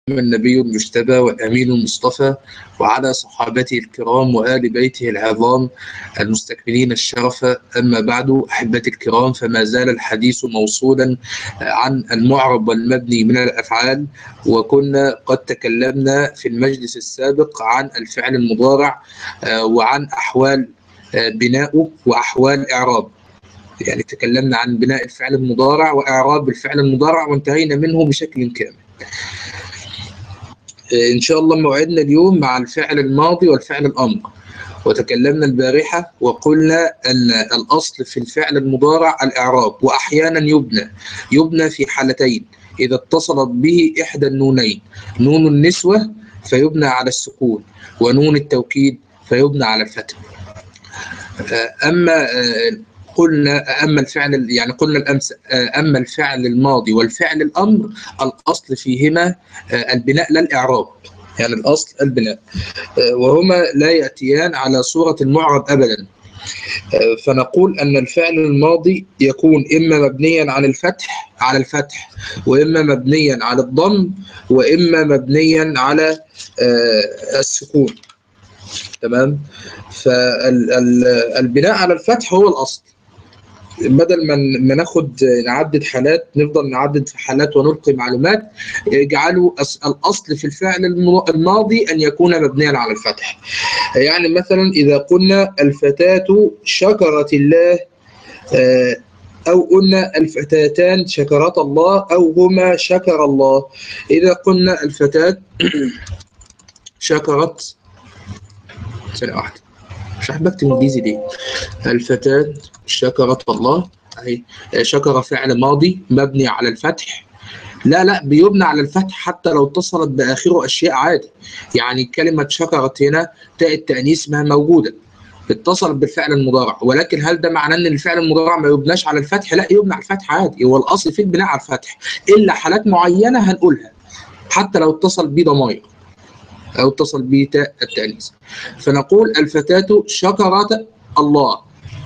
النبي المجتبى والأمين المصطفى وعلى صحابته الكرام وآل بيته العظام المستكملين الشرف أما بعد أحبتي الكرام فما زال الحديث موصولا عن المعرب والمبني من الأفعال وكنا قد تكلمنا في المجلس السابق عن الفعل المضارع وعن أحوال بناؤه وأحوال إعرابه يعني تكلمنا عن بناء الفعل المضارع وإعراب الفعل المضارع وانتهينا منه بشكل كامل إن شاء الله موعدنا اليوم مع الفعل الماضي والفعل الأمر وتكلمنا البارحة وقلنا أن الأصل في الفعل المضارع الإعراب وأحيانا يبنى يبنى في حالتين إذا اتصلت به إحدى النونين نون النسوة فيبنى على السكون ونون التوكيد فيبنى على الفتح أما قلنا اما الفعل يعني قلنا الامس اما الفعل الماضي والفعل الامر الاصل فيهما البناء لا الاعراب يعني الاصل البناء وهما لا ياتيان على صوره المعرب ابدا فنقول ان الفعل الماضي يكون اما مبنيا على الفتح على الفتح واما مبنيا على الضم واما مبنيا على السكون تمام فالبناء على الفتح هو الاصل بدل ما ما ناخد نعدد حالات نفضل نعدد في حالات ونلقي معلومات اجعلوا الاصل في الفعل الماضي ان يكون مبنيا على الفتح يعني مثلا اذا قلنا الفتاة شكرت الله او قلنا الفتاتان شكرتا الله او هما شكر الله اذا قلنا الفتاة شكرت ثانية واحدة مش عارف بكتب انجليزي ليه الفتاة شكرت الله اهي شكر فعل ماضي مبني على الفتح لا لا بيبنى على الفتح حتى لو اتصلت باخره اشياء عادي يعني كلمة شكرت هنا تاء التأنيث ما موجودة اتصلت بالفعل المضارع ولكن هل ده معناه ان الفعل المضارع ما يبناش على الفتح لا يبنى على الفتح عادي هو الاصل في البناء على الفتح الا حالات معينة هنقولها حتى لو اتصل بيه ضمائر أو اتصل به تاء التأنيث فنقول الفتاة شكرت الله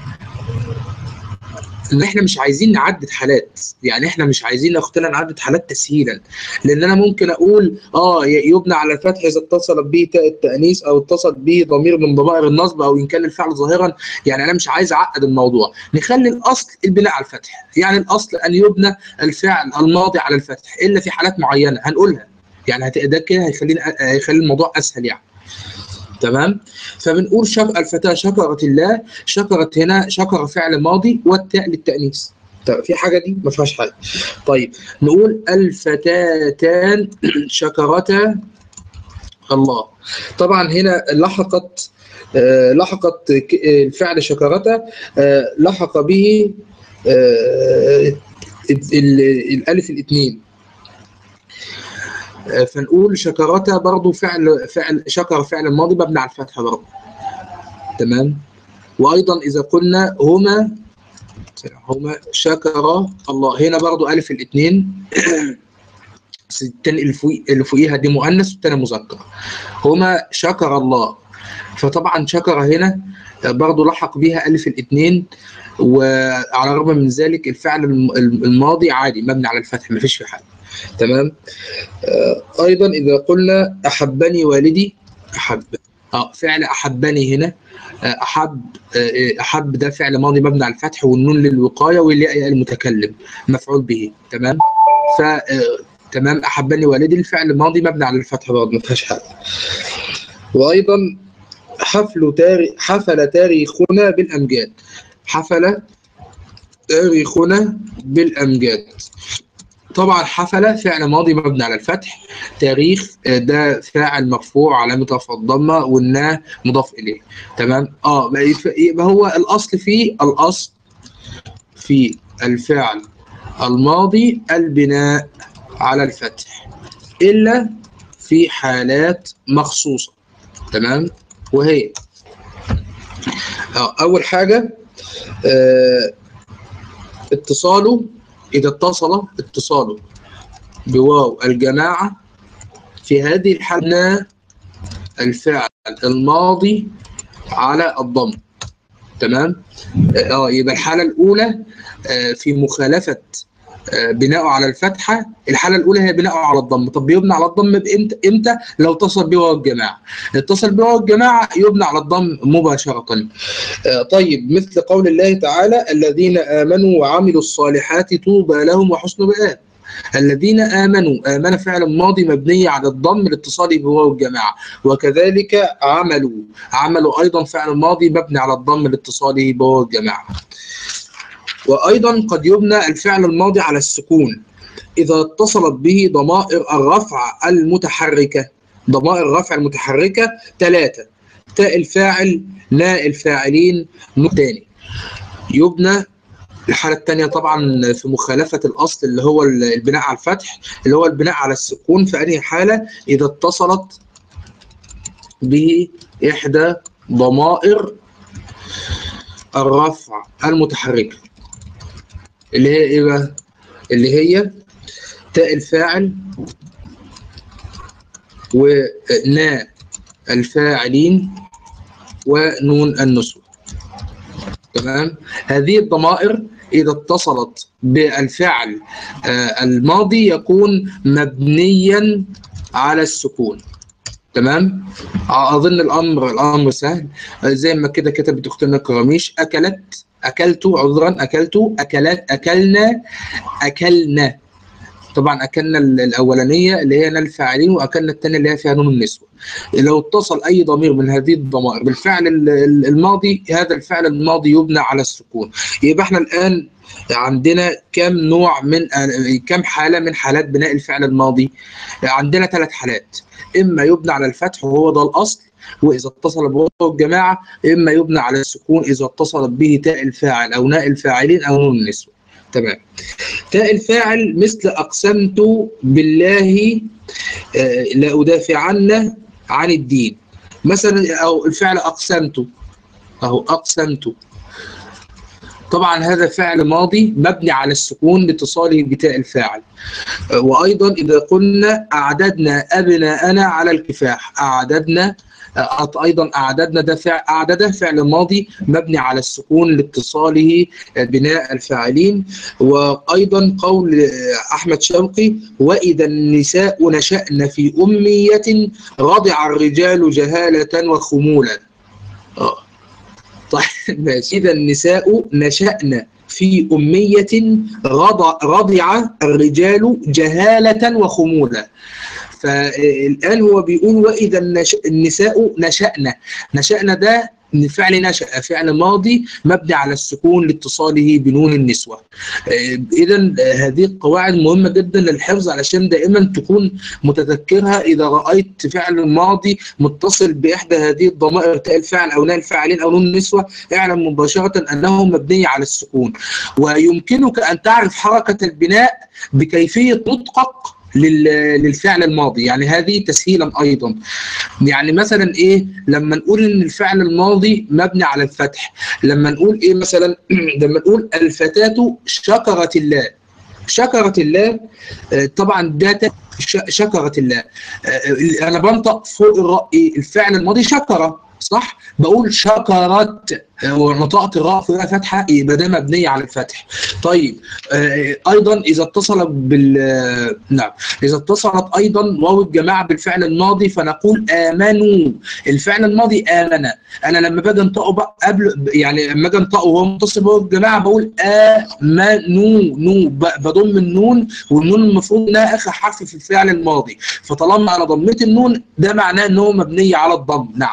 ان احنا مش عايزين نعدد حالات يعني احنا مش عايزين اختنا نعدد حالات تسهيلا لان انا ممكن اقول اه يبنى على الفتح اذا اتصل به تاء التانيث او اتصل به ضمير من ضمائر النصب او ان كان الفعل ظاهرا يعني انا مش عايز اعقد الموضوع نخلي الاصل البناء على الفتح يعني الاصل ان يبنى الفعل الماضي على الفتح الا في حالات معينه هنقولها يعني ده كده هيخلينا هيخلي الموضوع اسهل يعني تمام فبنقول شك الفتاه شكرت الله شكرت هنا شكر فعل ماضي والتاء للتانيث طيب في حاجه دي ما فيهاش حاجه طيب نقول الفتاتان شكرتا الله طبعا هنا لحقت آه لحقت الفعل شكرتا آه لحق به آه الالف الاثنين فنقول شكرتا برضو فعل فعل شكر فعل الماضي مبني على الفتحه برضو تمام وايضا اذا قلنا هما هما شكر الله هنا برضو الف الاثنين الثاني اللي فوقيها دي مؤنث والثاني مذكر هما شكر الله فطبعا شكر هنا برضو لحق بها الف الاثنين وعلى الرغم من ذلك الفعل الماضي عادي مبني على الفتح ما فيش فيه حاجه تمام آه ايضا اذا قلنا احبني والدي احب اه فعل احبني هنا آه احب آه احب ده فعل ماضي مبني على الفتح والنون للوقايه والياء المتكلم مفعول به تمام ف تمام احبني والدي الفعل الماضي مبني على الفتح برضه ما فيهاش حاجه وايضا حفل تاري حفل تاريخنا بالامجاد حفل تاريخنا بالامجاد طبعا حفل فعل ماضي مبني على الفتح تاريخ ده فاعل مرفوع علامة رفع الضمة والنا مضاف إليه تمام اه يبقى هو الأصل في الأصل في الفعل الماضي البناء على الفتح إلا في حالات مخصوصة تمام وهي آه أول حاجة آه اتصاله إذا اتصل اتصاله بواو الجماعة في هذه الحالة الفعل الماضي على الضم تمام اه يبقى الحالة الأولى آه في مخالفة آه، بناءه على الفتحة الحالة الأولى هي بناءه على الضم طب بيبنى على الضم بإمتى إمتى لو اتصل به واو الجماعة اتصل به واو الجماعة يبنى على الضم مباشرة آه، طيب مثل قول الله تعالى الذين آمنوا وعملوا الصالحات طوبى لهم وحسن مآب الذين آمنوا آمن فعل ماضي مبني على الضم لاتصاله بواو الجماعة وكذلك عملوا عملوا أيضا فعل ماضي مبني على الضم لاتصاله بواو الجماعة وأيضا قد يبنى الفعل الماضي على السكون إذا اتصلت به ضمائر الرفع المتحركة ضمائر الرفع المتحركة ثلاثة تاء الفاعل ناء الفاعلين نون تاني يبنى الحالة الثانية طبعا في مخالفة الأصل اللي هو البناء على الفتح اللي هو البناء على السكون في أي حالة إذا اتصلت به إحدى ضمائر الرفع المتحركة اللي هي إيه بقى؟ اللي هي تاء الفاعل ونا الفاعلين ونون النسوة تمام هذه الضمائر إذا اتصلت بالفعل آه، الماضي يكون مبنيا على السكون تمام أظن الأمر الأمر سهل زي ما كده كتبت أختنا كراميش أكلت أكلت عذرا أكلت أكلت أكلنا أكلنا طبعا اكلنا الاولانيه اللي هي نال الفاعلين واكلنا الثانيه اللي هي فيها نون النسوه لو اتصل اي ضمير من هذه الضمائر بالفعل الماضي هذا الفعل الماضي يبنى على السكون يبقى احنا الان عندنا كم نوع من كم حاله من حالات بناء الفعل الماضي عندنا ثلاث حالات اما يبنى على الفتح وهو ده الاصل واذا اتصل بواو الجماعه اما يبنى على السكون اذا اتصلت به تاء الفاعل او ناء الفاعلين او نون النسوه تمام تاء الفاعل مثل أقسمت بالله آه، لا أدافعن عن الدين مثلا أو الفعل أقسمت أهو أقسمت طبعا هذا فعل ماضي مبني على السكون لاتصاله بتاء الفاعل آه، وأيضا إذا قلنا أعددنا أبناءنا على الكفاح أعددنا ايضا اعددنا ده فعل اعدده فعل ماضي مبني على السكون لاتصاله بناء الفاعلين وايضا قول احمد شوقي واذا النساء نشأن في اميه رضع الرجال جهاله وخمولا اه طيب ماشي اذا النساء نشأن في أمية رضع, رضع الرجال جهالة وخمولا فالآن هو بيقول وإذا النساء نشأنا نشأنا ده فعل نشأ فعل ماضي مبني على السكون لاتصاله بنون النسوة إذا هذه القواعد مهمة جدا للحفظ علشان دائما تكون متذكرها إذا رأيت فعل ماضي متصل بإحدى هذه الضمائر تاء الفعل أو ناء الفاعلين أو نون النسوة اعلم مباشرة أنه مبني على السكون ويمكنك أن تعرف حركة البناء بكيفية نطقك للفعل الماضي يعني هذه تسهيلا ايضا يعني مثلا ايه لما نقول ان الفعل الماضي مبني على الفتح لما نقول ايه مثلا لما نقول الفتاة شكرت الله شكرت الله آه، طبعا ده شكرت الله آه، انا بنطق فوق الراء الفعل الماضي شكر صح بقول شكرت ونطقت الراء فيها فتحه يبقى ده مبنيه على الفتح طيب آه، ايضا اذا اتصل بال نعم اذا اتصلت ايضا واو الجماعه بالفعل الماضي فنقول امنوا الفعل الماضي امن انا لما باجي انطقه قبل يعني لما اجي انطقه وهو متصل بواو الجماعه بقول امنوا نو بضم النون والنون المفروض انها اخر حرف في الفعل الماضي فطالما انا ضميت النون ده معناه ان هو مبني على الضم نعم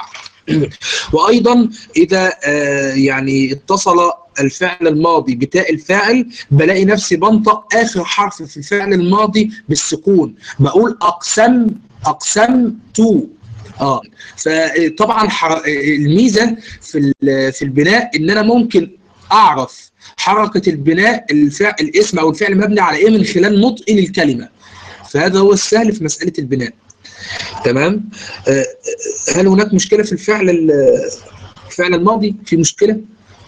وايضا اذا آه، يعني اتصل الفعل الماضي بتاء الفاعل بلاقي نفسي بنطق اخر حرف في الفعل الماضي بالسكون بقول اقسم اقسم تو اه فطبعا الميزه في في البناء ان انا ممكن اعرف حركه البناء الفعل الاسم او الفعل مبني على ايه من خلال نطقي للكلمه فهذا هو السهل في مساله البناء تمام آه، هل هناك مشكله في الفعل الفعل الماضي في مشكله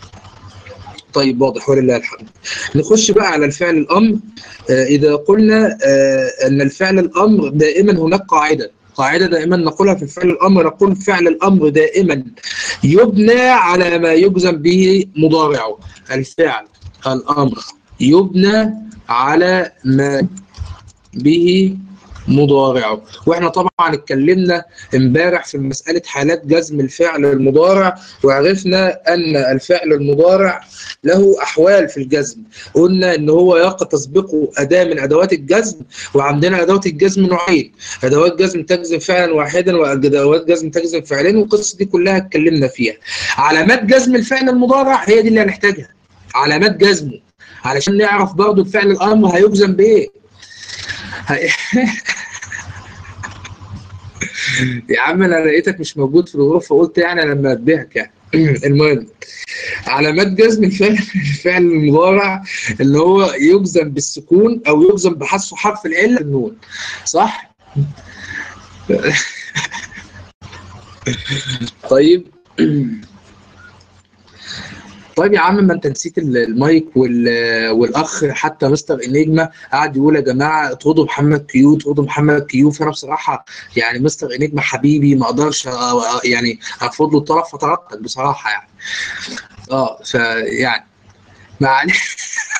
طيب واضح ولله الحمد نخش بقى على الفعل الامر آه، اذا قلنا آه، ان الفعل الامر دائما هناك قاعده قاعدة دائما نقولها في فعل الأمر نقول فعل الأمر دائما يبنى على ما يجزم به مضارعه الفعل الأمر يبنى على ما به مضارعه واحنا طبعا اتكلمنا امبارح في مساله حالات جزم الفعل المضارع وعرفنا ان الفعل المضارع له احوال في الجزم قلنا ان هو يقع تسبقه اداه من ادوات الجزم وعندنا ادوات الجزم نوعين ادوات جزم تجزم فعلا واحدا وادوات جزم تجزم فعلين والقصه دي كلها اتكلمنا فيها علامات جزم الفعل المضارع هي دي اللي هنحتاجها علامات جزمه علشان نعرف برضه الفعل الامر هيجزم بايه هي... يا عم انا لقيتك مش موجود في الغرفه فقلت يعني لما انبهك يعني المهم علامات جزم الفعل الفعل المضارع اللي هو يجزم بالسكون او يجزم بحذف حرف العله النون صح؟ طيب طيب يا عم ما انت نسيت المايك والاخ حتى مستر انيجما قعد يقول يا جماعه اطردوا محمد كيو اطردوا محمد كيو فانا بصراحه يعني مستر انيجما حبيبي ما اقدرش يعني ارفض له الطرف فتردد بصراحه يعني اه فيعني معلش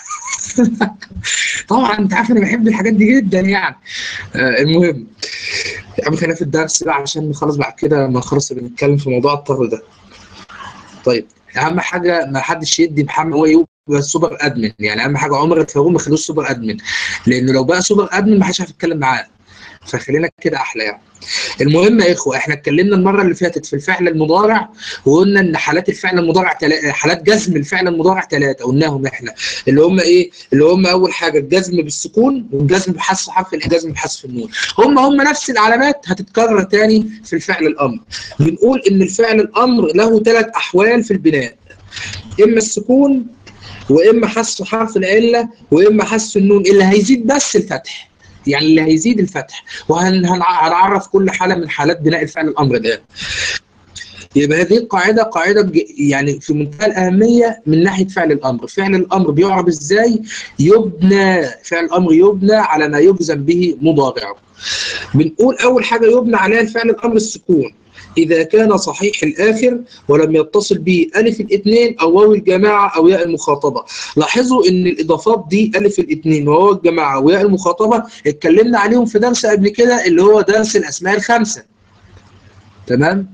طبعا انت عارف انا بحب الحاجات دي جدا يعني آه المهم يا عم خلينا في الدرس بقى عشان نخلص بعد كده ما نخلص بنتكلم في موضوع الطرد ده طيب اهم حاجه ما حدش يدي محمد هو يبقى سوبر ادمن يعني اهم حاجه عمر الفاروق ما خلوش سوبر ادمن لانه لو بقى سوبر ادمن ما حدش هيعرف يتكلم معاه فخلينا كده احلى يعني المهم يا اخوه احنا اتكلمنا المره اللي فاتت في الفعل المضارع وقلنا ان حالات الفعل المضارع تلا... حالات جزم الفعل المضارع ثلاثه قلناهم احنا اللي هم ايه اللي هم اول حاجه الجزم بالسكون والجزم بحذف حرف الجزم بحذف النون هم هم نفس العلامات هتتكرر تاني في الفعل الامر بنقول ان الفعل الامر له ثلاث احوال في البناء اما السكون واما حذف حرف العله واما حذف النون اللي هيزيد بس الفتح يعني اللي هيزيد الفتح وهنعرف كل حاله من حالات بناء الفعل الامر ده يبقى هذه القاعده قاعده يعني في منتهى الاهميه من ناحيه فعل الامر، فعل الامر بيعرب ازاي؟ يبنى فعل الامر يبنى على ما يجزم به مضارعه. بنقول اول حاجه يبنى عليها الفعل الامر السكون إذا كان صحيح الآخر ولم يتصل به ألف الاثنين أو واو الجماعة أو ياء المخاطبة لاحظوا إن الإضافات دي ألف الاثنين وواو الجماعة وياء المخاطبة اتكلمنا عليهم في درس قبل كده اللي هو درس الأسماء الخمسة تمام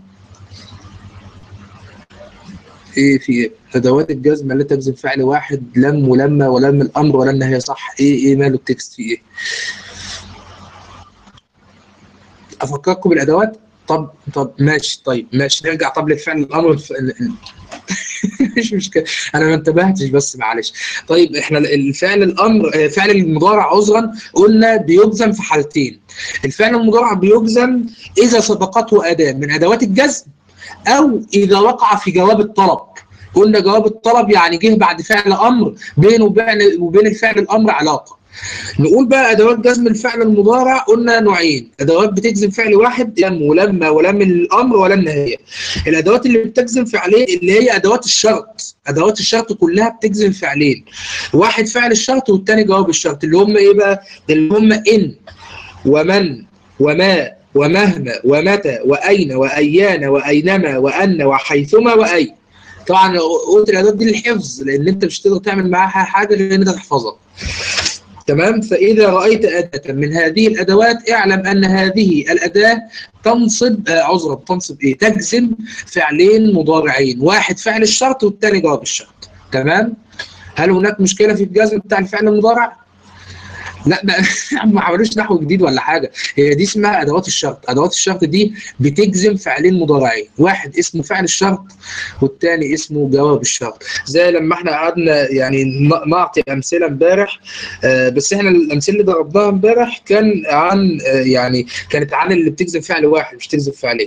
ايه في ادوات الجزم لا تجزم فعل واحد لم ولما ولم الامر ولن هي صح ايه ايه ماله التكست في ايه افكركم بالادوات طب طب ماشي طيب ماشي نرجع طب للفعل الامر مش مشكله انا ما انتبهتش بس معلش طيب احنا الفعل الامر فعل المضارع عذرا قلنا بيجزم في حالتين الفعل المضارع بيجزم اذا سبقته اداه من ادوات الجزم او اذا وقع في جواب الطلب قلنا جواب الطلب يعني جه بعد فعل امر بينه وبين وبين الفعل الامر علاقه نقول بقى ادوات جزم الفعل المضارع قلنا نوعين ادوات بتجزم فعل واحد لم ولما ولم الامر ولم النهايه الادوات اللي بتجزم فعلين اللي هي ادوات الشرط ادوات الشرط كلها بتجزم فعلين واحد فعل الشرط والثاني جواب الشرط اللي هم ايه بقى اللي هم ان ومن وما ومهما ومتى واين وايان واينما وان وحيثما واي طبعا قلت الادوات دي للحفظ لان انت مش هتقدر تعمل معاها حاجه غير ان انت تحفظها تمام فإذا رأيت أداة من هذه الأدوات اعلم أن هذه الأداة تنصب آه عذرا تنصب إيه تجزم فعلين مضارعين واحد فعل الشرط والثاني جواب الشرط تمام هل هناك مشكلة في الجزم بتاع الفعل المضارع؟ لا ما عملوش نحو جديد ولا حاجه هي دي اسمها ادوات الشرط ادوات الشرط دي بتجزم فعلين مضارعين واحد اسمه فعل الشرط والثاني اسمه جواب الشرط زي لما احنا قعدنا يعني نعطي امثله امبارح آه بس احنا الامثله اللي ضربناها امبارح كان عن آه يعني كانت عن اللي بتجزم فعل واحد مش تجزم فعلين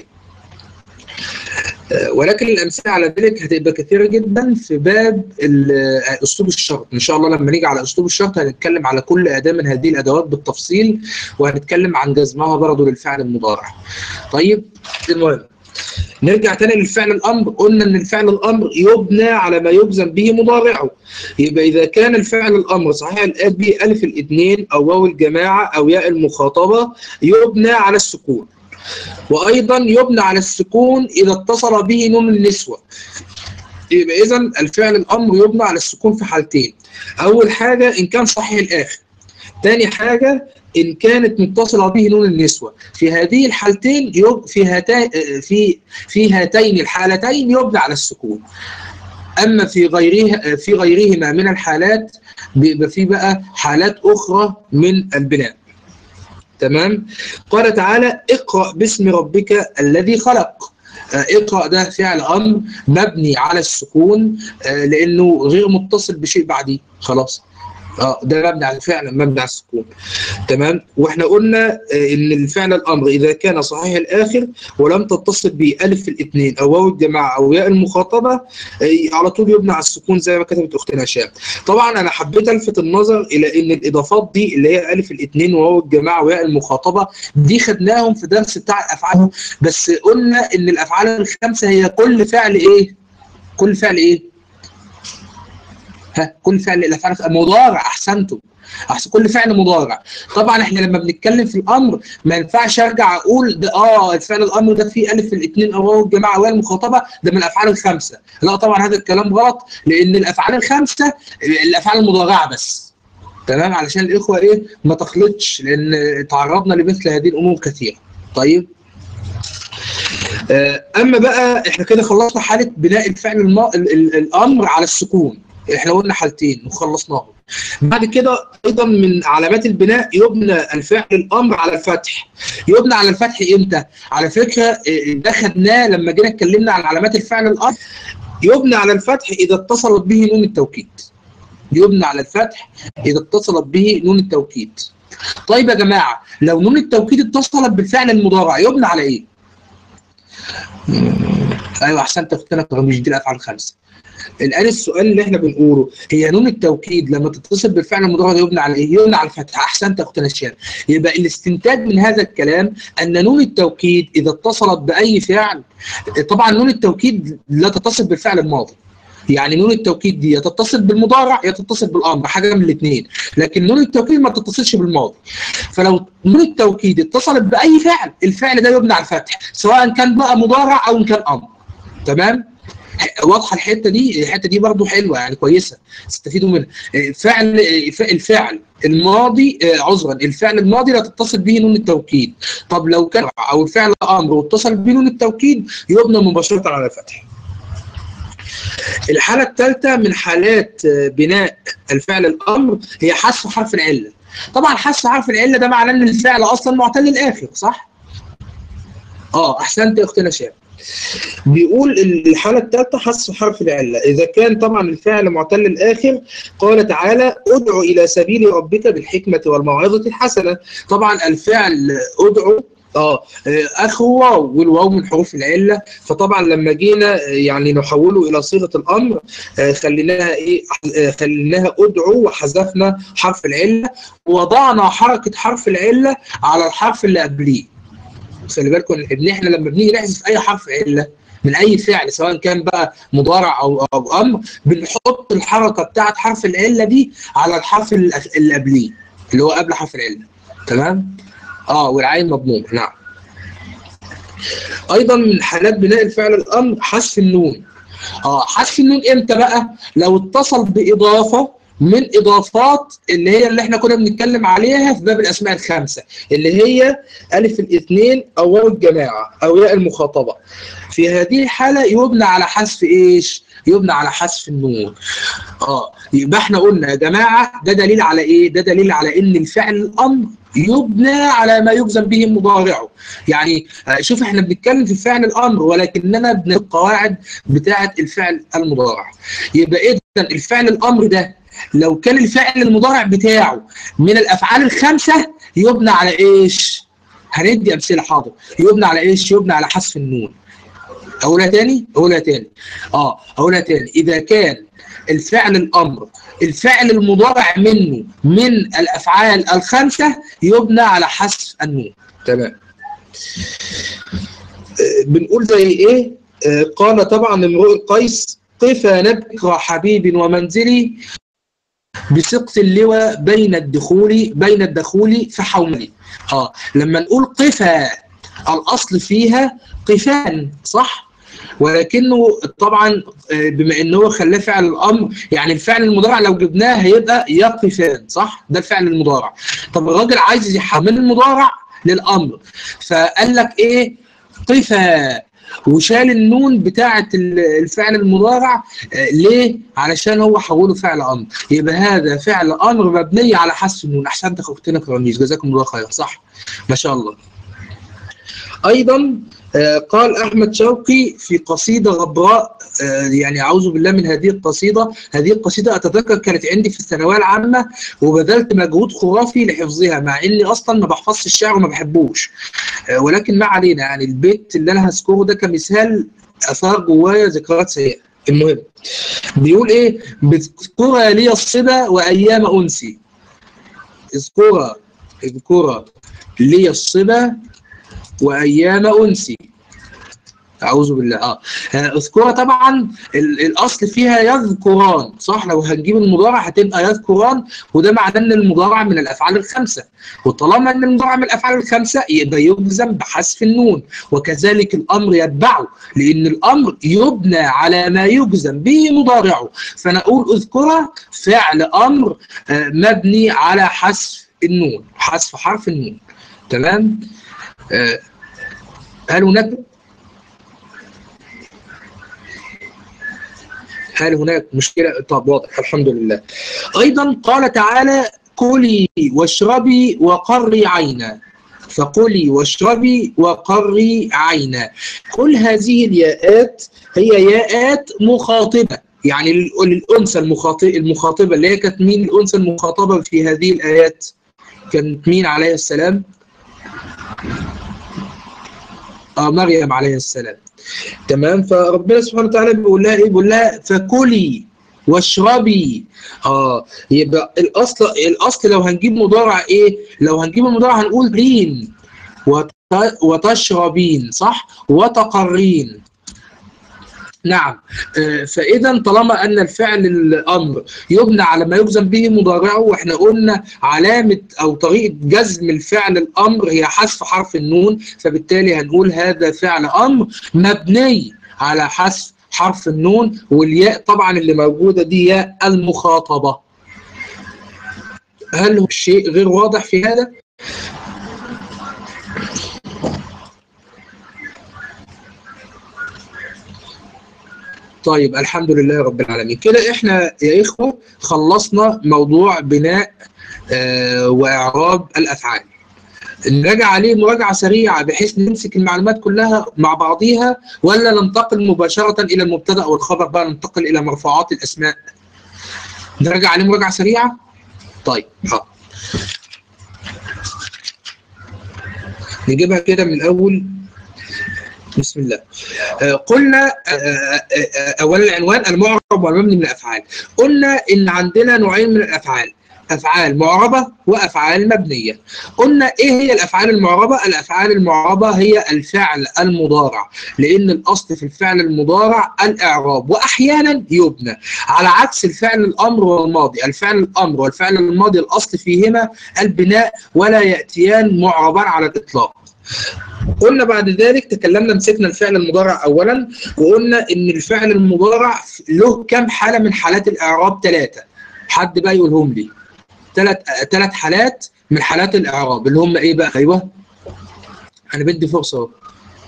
ولكن الامثله على ذلك هتبقى كثيره جدا في باب اسلوب الشرط ان شاء الله لما نيجي على اسلوب الشرط هنتكلم على كل اداه من هذه الادوات بالتفصيل وهنتكلم عن جزمها برضه للفعل المضارع طيب المهم نرجع تاني للفعل الامر قلنا ان الفعل الامر يبنى على ما يجزم به مضارعه يبقى اذا كان الفعل الامر صحيح الاب به الف الاثنين او واو الجماعه او ياء المخاطبه يبنى على السكون وايضا يبنى على السكون اذا اتصل به نون النسوه يبقى اذا الفعل الامر يبنى على السكون في حالتين اول حاجه ان كان صحيح الاخر تاني حاجه ان كانت متصله به نون النسوه في هذه الحالتين يب في هاتين في في هاتين الحالتين يبنى على السكون اما في غيره في غيرهما من الحالات بيبقى في بقى حالات اخرى من البناء تمام قال تعالى اقرا باسم ربك الذي خلق آه، اقرا ده فعل امر مبني على السكون آه، لانه غير متصل بشيء بعديه خلاص اه ده مبني على فعلا مبني على السكون تمام واحنا قلنا آه، ان الفعل الامر اذا كان صحيح الاخر ولم تتصل به الف الاثنين او واو الجماعه او ياء المخاطبه آه، على طول يبنى على السكون زي ما كتبت اختنا هشام طبعا انا حبيت الفت النظر الى ان الاضافات دي اللي هي الف الاثنين وواو الجماعه وياء المخاطبه دي خدناهم في درس بتاع الافعال بس قلنا ان الافعال الخمسه هي كل فعل ايه كل فعل ايه ها كل فعل الافعال مضارع احسنتم احسن كل فعل مضارع طبعا احنا لما بنتكلم في الامر ما ينفعش ارجع اقول ده اه الفعل الامر ده فيه الف الاثنين او واو الجماعه والمخاطبه ده من الافعال الخمسه لا طبعا هذا الكلام غلط لان الافعال الخمسه الافعال المضارعه بس تمام علشان الاخوه ايه ما تخلطش لان تعرضنا لمثل هذه الامور كثيره طيب آه، اما بقى احنا كده خلصنا حاله بناء الفعل الم... ال... ال... الامر على السكون احنا قلنا حالتين وخلصناهم بعد كده ايضا من علامات البناء يبنى الفعل الامر على الفتح يبنى على الفتح امتى على فكره آه، ده خدناه لما جينا اتكلمنا عن علامات الفعل الامر يبنى على الفتح اذا اتصلت به نون التوكيد يبنى على الفتح اذا اتصلت به نون التوكيد طيب يا جماعه لو نون التوكيد اتصلت بالفعل المضارع يبنى على ايه ايوه احسنت اختنا مش دي الافعال الخمسه الان السؤال اللي احنا بنقوله هي نون التوكيد لما تتصل بالفعل المضارع يبنى على ايه؟ يبنى على الفتح احسنت يا اختنا هشام يبقى الاستنتاج من هذا الكلام ان نون التوكيد اذا اتصلت باي فعل طبعا نون التوكيد لا تتصل بالفعل الماضي يعني نون التوكيد دي يا تتصل بالمضارع يا تتصل بالامر حاجه من الاثنين لكن نون التوكيد ما تتصلش بالماضي فلو نون التوكيد اتصلت باي فعل الفعل ده يبنى على الفتح سواء كان بقى مضارع او ان كان امر تمام واضحه الحته دي الحته دي برضو حلوه يعني كويسه تستفيدوا منها فعل الفعل الماضي آه، عذرا الفعل الماضي لا تتصل به نون التوكيد طب لو كان او الفعل امر واتصل به نون التوكيد يبنى مباشره على الفتح الحالة الثالثة من حالات آه، بناء الفعل الأمر هي حذف حرف العلة طبعا حذف حرف العلة ده معناه إن الفعل أصلا معتل الآخر صح؟ اه أحسنت يا أختنا شاب بيقول الحالة الثالثة حذف حرف العلة إذا كان طبعا الفعل معتل الآخر قال تعالى ادعو إلى سبيل ربك بالحكمة والموعظة الحسنة طبعا الفعل ادعو اه اخو واو والواو من حروف العله فطبعا لما جينا آه، يعني نحوله الى صيغه الامر آه، خليناها ايه آه، خليناها ادعو وحذفنا حرف العله ووضعنا حركه حرف العله على الحرف اللي قبليه خلي بالكم ان احنا لما بنيجي نحذف اي حرف عله من اي فعل سواء كان بقى مضارع او او امر بنحط الحركه بتاعت حرف العله دي على الحرف اللي قبليه اللي هو قبل حرف العله تمام اه والعين مضموم نعم ايضا من حالات بناء الفعل الامر حذف النون اه حذف النون امتى بقى لو اتصل باضافه من اضافات اللي هي اللي احنا كنا بنتكلم عليها في باب الاسماء الخمسه اللي هي الف الاثنين او واو الجماعه او ياء المخاطبه في هذه الحاله يبنى على حذف ايش يبنى على حذف النون اه يبقى احنا قلنا يا جماعه ده دليل على ايه ده دليل على ان الفعل الامر يبنى على ما يجزم به مضارعه يعني آه، شوف احنا بنتكلم في فعل الامر ولكننا بن القواعد بتاعه الفعل المضارع يبقى اذا الفعل الامر ده لو كان الفعل المضارع بتاعه من الافعال الخمسه يبنى على ايش هندي امثله حاضر يبنى على ايش يبنى على حذف النون اقولها تاني اقولها تاني اه اقولها تاني اذا كان الفعل الامر الفعل المضارع منه من الافعال الخمسه يبنى على حذف النون تمام آه، بنقول زي ايه آه، قال طبعا امرؤ القيس قف نبكر حبيب ومنزلي بسقط اللواء بين الدخول بين الدخول فحولي اه لما نقول قفا الاصل فيها قفان صح ولكنه طبعا آه، بما ان هو خلاه فعل الامر يعني الفعل المضارع لو جبناه هيبقى يقفان صح ده الفعل المضارع طب الراجل عايز يحمل المضارع للامر فقال لك ايه قفا وشال النون بتاعه ال- الفعل المضارع آه، ليه علشان هو حوله فعل امر يبقى هذا فعل امر مبني على حذف النون احسنت اختنا كراميس جزاكم الله خير صح ما شاء الله ايضا آه، قال احمد شوقي في قصيده غبراء آه، يعني اعوذ بالله من هذه القصيده هذه القصيده اتذكر كانت عندي في الثانويه العامه وبذلت مجهود خرافي لحفظها مع اني اصلا ما بحفظش الشعر وما بحبوش آه، ولكن ما علينا يعني البيت اللي انا هذكره ده كمثال اثار جوايا ذكريات سيئه المهم بيقول ايه بذكرى لي الصبا وايام انسي اذكرى اذكرى لي الصبا وايام انسي اعوذ بالله اه آه، اذكرها طبعا ال- الاصل فيها يذكران صح لو هنجيب المضارع هتبقى يذكران وده معناه ان المضارع من الافعال الخمسه وطالما ان المضارع من الافعال الخمسه يبقى يجزم بحذف النون وكذلك الامر يتبعه لان الامر يبنى على ما يجزم به مضارعه فنقول اذكرها فعل امر آه، مبني على حذف النون حذف حرف النون تمام آه، هل هناك هل هناك مشكلة؟ طب واضح الحمد لله. أيضا قال تعالى: كلي واشربي وقري عينا. فكلي واشربي وقري عينا. كل هذه الياءات هي ياءات مخاطبة. يعني لل- للأنثى المخاطبة المخاطبة اللي هي كانت مين الأنثى المخاطبة في هذه الآيات؟ كانت مين عليه السلام؟ آه مريم عليه السلام. تمام فربنا سبحانه وتعالى بيقول لها ايه بيقول لها فكلي واشربي اه يبقى الاصل الاصل لو هنجيب مضارع ايه لو هنجيب المضارع هنقول رين وت- وتشربين صح وتقرين نعم آه، فاذا طالما ان الفعل الامر يبنى على ما يجزم به مضارعه واحنا قلنا علامه او طريقه جزم الفعل الامر هي حذف حرف النون فبالتالي هنقول هذا فعل امر مبني على حذف حرف النون والياء طبعا اللي موجوده دي ياء المخاطبه هل هو شيء غير واضح في هذا؟ طيب الحمد لله رب العالمين كده احنا يا اخوه خلصنا موضوع بناء آه واعراب الافعال نراجع عليه مراجعه سريعه بحيث نمسك المعلومات كلها مع بعضيها ولا ننتقل مباشره الى المبتدا والخبر بقى ننتقل الى مرفوعات الاسماء نراجع عليه مراجعه سريعه طيب حاضر نجيبها كده من الاول بسم الله آه، قلنا آه، آه، آه، اولا العنوان المعرب والمبني من الافعال قلنا ان عندنا نوعين من الافعال افعال معربه وافعال مبنيه قلنا ايه هي الافعال المعربه الافعال المعربه هي الفعل المضارع لان الاصل في الفعل المضارع الاعراب واحيانا يبنى على عكس الفعل الامر والماضي الفعل الامر والفعل الماضي الاصل فيهما البناء ولا ياتيان معربان على الاطلاق قلنا بعد ذلك تكلمنا مسكنا الفعل المضارع اولا وقلنا ان الفعل المضارع له كم حاله من حالات الاعراب ثلاثه حد بقى يقولهم لي ثلاث ثلاث حالات من حالات الاعراب اللي هم ايه بقى ايوه انا بدي فرصه اهو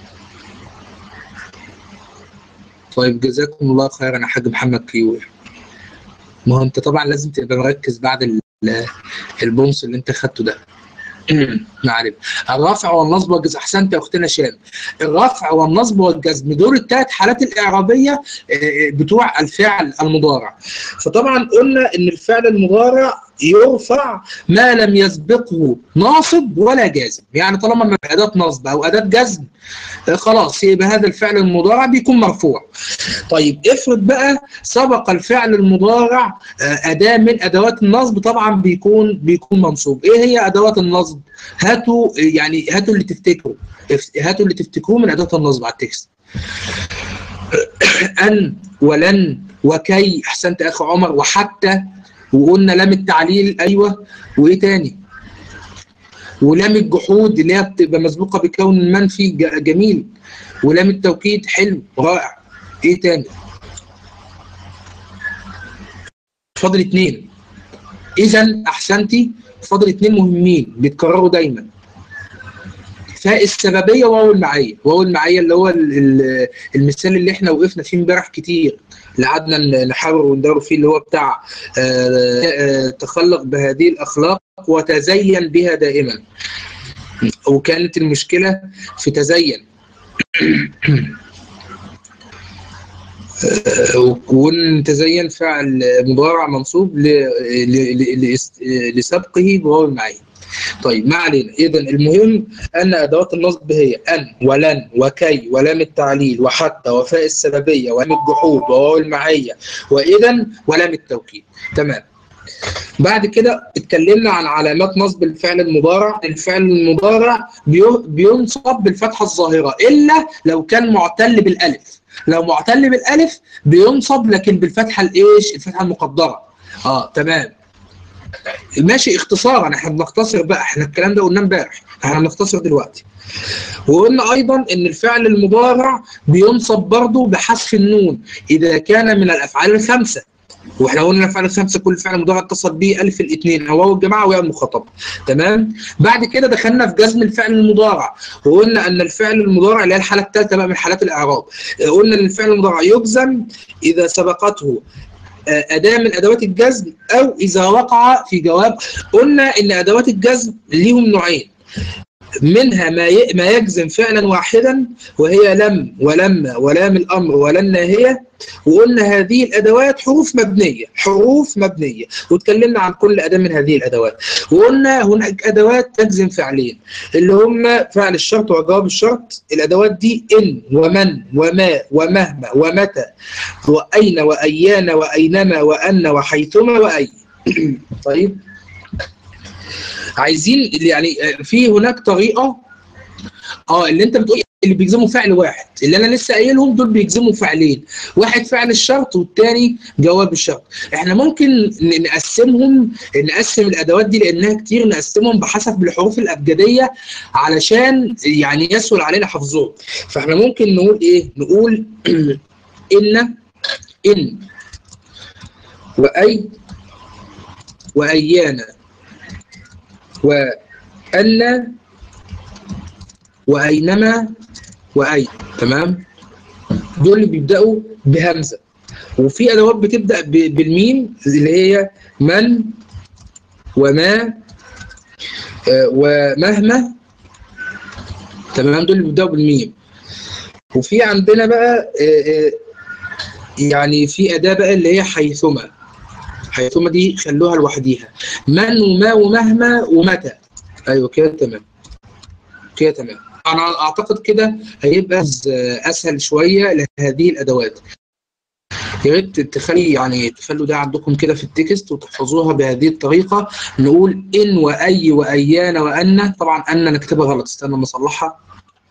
طيب جزاكم الله خيرا يا حاج محمد كيوي ما هو انت طبعا لازم تبقى مركز بعد ال- البونص اللي انت خدته ده معلم الرفع والنصب والجزم احسنت يا اختنا شام الرفع والنصب والجزم دول الثلاث حالات الاعرابيه آه، بتوع الفعل المضارع فطبعا قلنا ان الفعل المضارع يرفع ما لم يسبقه ناصب ولا جازم يعني طالما ما في اداه نصب او اداه جزم آه، خلاص يبقى هذا الفعل المضارع بيكون مرفوع طيب افرض بقى سبق الفعل المضارع آه، اداه من ادوات النصب طبعا بيكون بيكون منصوب ايه هي ادوات النصب هاتوا يعني هاتوا اللي تفتكروا اف- هاتوا اللي تفتكروه من اداه النصب على التكست ان ولن وكي احسنت يا اخي عمر وحتى وقلنا لام التعليل ايوه وايه تاني ولام الجحود اللي هي بتبقى مسبوقه بكون منفي ج- جميل ولام التوكيد حلو رائع ايه تاني فاضل اتنين اذا احسنتي فاضل اتنين مهمين بيتكرروا دايما فاء السببيه وواو المعيه واو المعيه اللي هو ال- ال- المثال اللي احنا وقفنا فيه امبارح كتير اللي قعدنا ن- نحاور وندور فيه اللي هو بتاع آه، آه، تخلق بهذه الاخلاق وتزين بها دائما وكانت المشكله في تزين آه، ونتزين فعل مضارع منصوب ل- ل- ل- ل- لسبقه بواو المعيه طيب ما علينا اذا المهم ان ادوات النصب هي ان ولن وكي ولام التعليل وحتى وفاء السببيه ولام الجحود وواو المعيه واذا ولام التوكيد تمام بعد كده اتكلمنا عن علامات نصب الفعل المضارع الفعل المضارع بيو- بينصب بالفتحه الظاهره الا لو كان معتل بالالف لو معتل بالالف بينصب لكن بالفتحه الايش الفتحه المقدره اه تمام ماشي اختصارا احنا بنختصر بقى احنا الكلام ده قلناه امبارح احنا بنختصر دلوقتي وقلنا ايضا ان الفعل المضارع بينصب برضه بحذف النون اذا كان من الافعال الخمسه واحنا قلنا الافعال الخمسه كل فعل مضارع اتصل به الف الاثنين او واو الجماعه وياء المخاطبه تمام بعد كده دخلنا في جزم الفعل المضارع وقلنا ان الفعل المضارع اللي هي الحاله الثالثه بقى من حالات الاعراب قلنا ان الفعل المضارع يجزم اذا سبقته آه، أداة من أدوات الجزم أو إذا وقع في جواب قلنا إن أدوات الجزم ليهم نوعين منها ما ي- ما يجزم فعلا واحدا وهي لم ولما ولام الأمر ولا الناهية وقلنا هذه الأدوات حروف مبنية حروف مبنية واتكلمنا عن كل أداة من هذه الأدوات وقلنا هناك أدوات تجزم فعلين اللي هم فعل الشرط وجواب الشرط الأدوات دي إن ومن وما ومهما ومتى وأين وأيان وأينما وأن وحيثما وأي طيب عايزين يعني في هناك طريقة اه اللي انت بتقول اللي بيجزموا فعل واحد اللي انا لسه قايلهم دول بيجزموا فعلين واحد فعل الشرط والتاني جواب الشرط احنا ممكن ن- نقسمهم نقسم الادوات دي لانها كتير نقسمهم بحسب الحروف الابجديه علشان يعني يسهل علينا حفظهم فاحنا ممكن نقول ايه نقول ان ان واي وايانا وان واينما واي تمام دول اللي بيبداوا بهمزه وفي ادوات بتبدا ب- بالميم اللي هي من وما آه، ومهما تمام دول اللي بيبداوا بالميم وفي عندنا بقى آه، آه، يعني في اداه بقى اللي هي حيثما حيثما دي خلوها لوحديها من وما ومهما ومتى ايوه كده تمام كده تمام انا اعتقد كده هيبقى اسهل شويه لهذه الادوات يا ريت تخلي يعني تخلوا ده عندكم كده في التكست وتحفظوها بهذه الطريقه نقول ان واي وايان وان طبعا ان نكتبها غلط استنى ما اصلحها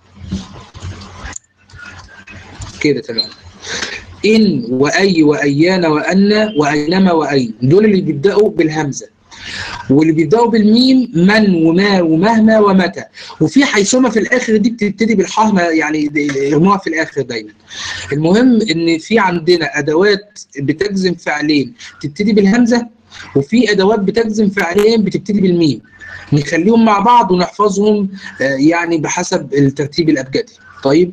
كده تمام ان واي وايان وان واينما واين دول اللي بيبداوا بالهمزه واللي بيبداوا بالميم من وما ومهما ومتى وفي حيثما في الاخر دي بتبتدي بالحاء ما- يعني يرموها في الاخر دايما المهم ان في عندنا ادوات بتجزم فعلين تبتدي بالهمزه وفي ادوات بتجزم فعلين بتبتدي بالميم نخليهم مع بعض ونحفظهم آه، يعني بحسب الترتيب الابجدي طيب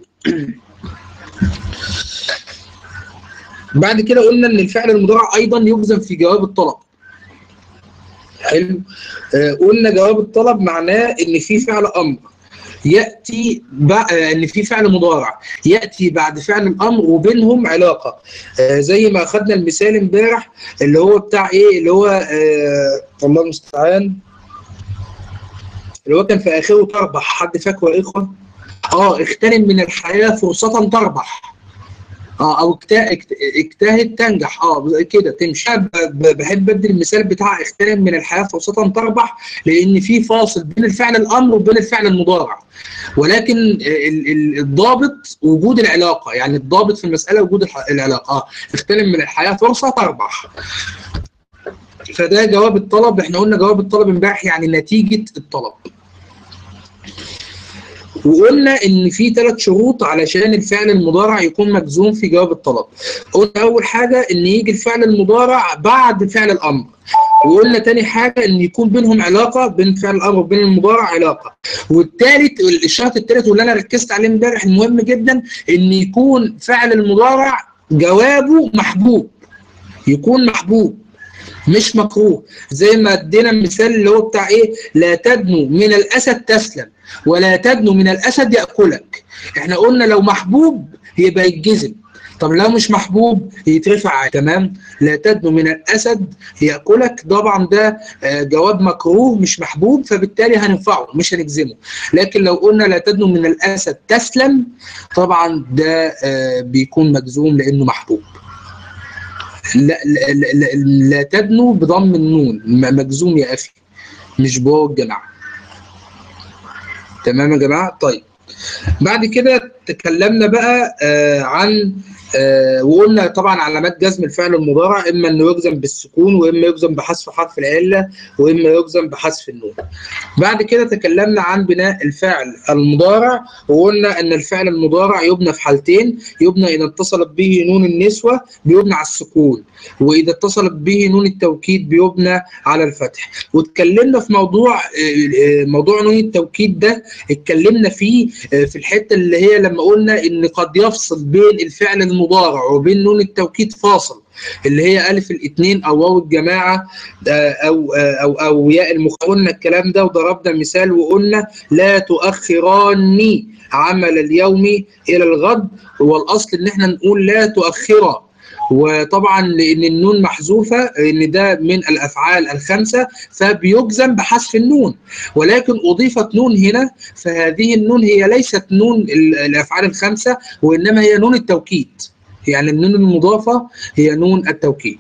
بعد كده قلنا ان الفعل المضارع ايضا يجزم في جواب الطلب حلو آه، قلنا جواب الطلب معناه ان في فعل امر ياتي بع- آه، ان في فعل مضارع ياتي بعد فعل الامر وبينهم علاقه آه، زي ما اخذنا المثال امبارح اللي هو بتاع ايه اللي هو آه، الله المستعان اللي هو كان في اخره تربح حد فاكره يا اخوه اه اغتنم من الحياه فرصه تربح اه او اجت- اجت- اجتهد تنجح اه كده تمشي أنا ب- ب- بحب ادي المثال بتاع اغتنم من الحياه فرصه تربح لان في فاصل بين الفعل الامر وبين الفعل المضارع ولكن ال- ال- الضابط وجود العلاقه يعني الضابط في المساله وجود الح- العلاقه اه اغتنم من الحياه فرصه تربح فده جواب الطلب احنا قلنا جواب الطلب امبارح يعني نتيجه الطلب وقلنا ان في ثلاث شروط علشان الفعل المضارع يكون مجزوم في جواب الطلب قلنا اول حاجه ان يجي الفعل المضارع بعد فعل الامر وقلنا تاني حاجه ان يكون بينهم علاقه بين فعل الامر وبين المضارع علاقه والثالث الشرط الثالث واللي انا ركزت عليه امبارح المهم جدا ان يكون فعل المضارع جوابه محبوب يكون محبوب مش مكروه زي ما ادينا المثال اللي هو بتاع ايه لا تدنو من الاسد تسلم ولا تدنو من الاسد ياكلك احنا قلنا لو محبوب يبقى يتجزم طب لو مش محبوب يترفع عادي تمام لا تدنو من الاسد ياكلك طبعا ده آه، جواب مكروه مش محبوب فبالتالي هننفعه مش هنجزمه لكن لو قلنا لا تدنو من الاسد تسلم طبعا ده آه، بيكون مجزوم لانه محبوب لا لا, لا, لا, لا تدنو بضم النون م- مجزوم يا اخي مش بواو الجماعه تمام يا جماعه طيب بعد كده تكلمنا بقى آه عن آه وقلنا طبعا علامات جزم الفعل المضارع اما انه يجزم بالسكون واما يجزم بحذف حرف العله واما يجزم بحذف النون. بعد كده تكلمنا عن بناء الفعل المضارع وقلنا ان الفعل المضارع يبنى في حالتين يبنى اذا اتصلت به نون النسوه بيبنى على السكون واذا اتصلت به نون التوكيد بيبنى على الفتح واتكلمنا في موضوع آه، آه، موضوع نون التوكيد ده اتكلمنا فيه آه، في الحته اللي هي لما قلنا ان قد يفصل بين الفعل المضارع وبين نون التوكيد فاصل اللي هي الف الاثنين او واو الجماعه آه، او آه، او او ياء المخ قلنا الكلام ده وضربنا مثال وقلنا لا تؤخراني عمل اليوم الى الغد والاصل ان احنا نقول لا تؤخرا وطبعا لان النون محذوفه ان ده من الافعال الخمسه فبيجزم بحذف النون ولكن اضيفت نون هنا فهذه النون هي ليست نون ال- الافعال الخمسه وانما هي نون التوكيد يعني النون المضافه هي نون التوكيد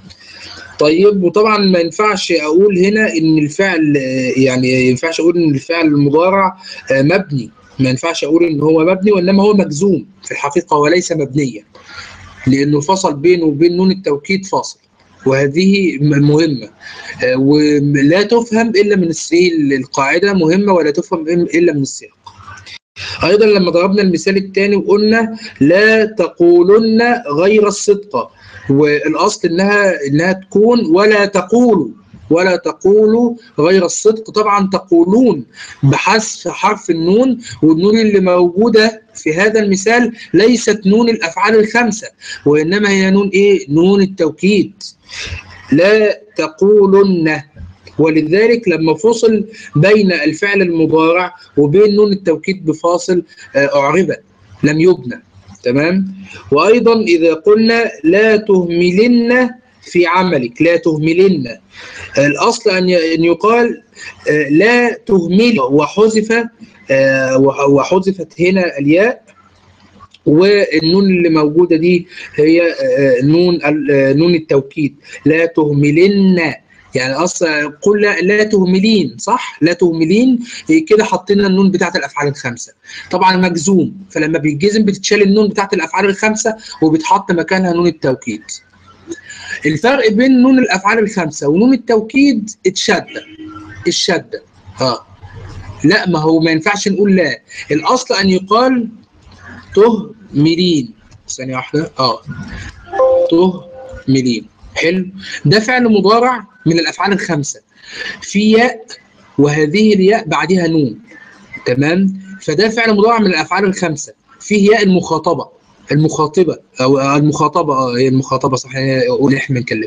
طيب وطبعا ما ينفعش اقول هنا ان الفعل آه، يعني ما ينفعش اقول ان الفعل المضارع آه، مبني ما ينفعش اقول ان هو مبني وانما هو مجزوم في الحقيقه وليس مبنيا لانه فصل بينه وبين نون التوكيد فاصل وهذه م- مهمه آه، ولا تفهم الا من السياق القاعده مهمه ولا تفهم إم- الا من السياق ايضا لما ضربنا المثال الثاني وقلنا لا تقولن غير الصدق والاصل انها انها تكون ولا تقولوا ولا تقولوا غير الصدق طبعا تقولون بحذف حرف النون والنون اللي موجوده في هذا المثال ليست نون الافعال الخمسه وانما هي نون ايه نون التوكيد لا تقولن ولذلك لما فصل بين الفعل المضارع وبين نون التوكيد بفاصل آه، أعربت لم يبنى تمام وأيضا إذا قلنا لا تهملن في عملك لا تهملن الأصل أن ي- أن يقال آه، لا تهمل وحذف آه، وح- وحذفت هنا الياء والنون اللي موجودة دي هي آه، نون ال- آه، نون التوكيد لا تهملن يعني اصلا قل لا, لا تهملين صح لا تهملين إيه كده حطينا النون بتاعت الافعال الخمسه طبعا مجزوم فلما بيتجزم بتتشال النون بتاعت الافعال الخمسه وبيتحط مكانها نون التوكيد الفرق بين نون الافعال الخمسه ونون التوكيد الشده الشده اه لا ما هو ما ينفعش نقول لا الاصل ان يقال تهملين ثانيه واحده اه تهملين حلو ده فعل مضارع من الافعال الخمسه في ياء وهذه الياء بعدها نون تمام فده فعل مضارع من الافعال الخمسه فيه ياء المخاطبه المخاطبه او المخاطبه اه هي المخاطبه صح قول احنا بنتكلم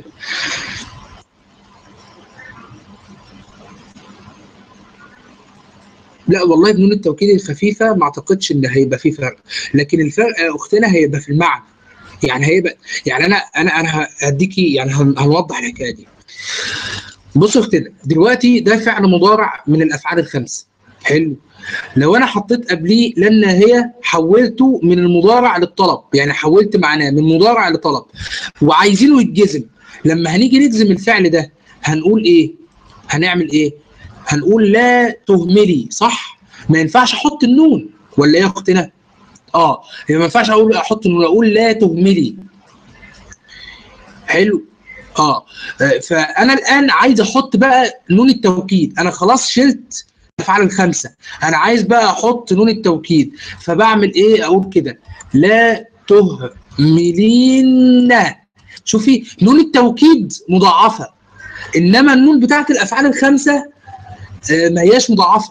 لا والله بنون التوكيد الخفيفه ما اعتقدش ان هيبقى فيه فرق لكن الفرق يا اختنا هيبقى في المعنى يعني هيبقى يعني انا انا انا هديكي يعني هن- هنوضح الحكايه دي بص يا اختنا دلوقتي ده فعل مضارع من الافعال الخمسه حلو لو انا حطيت قبليه لان هي حولته من المضارع للطلب يعني حولت معناه من مضارع لطلب وعايزينه يتجزم لما هنيجي نجزم الفعل ده هنقول ايه هنعمل ايه هنقول لا تهملي صح ما ينفعش احط النون ولا ايه يا اختنا اه يبقى ما ينفعش اقول احط النون اقول لا تهملي حلو اه آه، فانا الان عايز احط بقى نون التوكيد انا خلاص شلت الافعال الخمسه انا عايز بقى احط نون التوكيد فبعمل ايه اقول كده لا تهملين شوفي نون التوكيد مضاعفه انما النون بتاعت الافعال الخمسه آه، ما هياش مضاعفه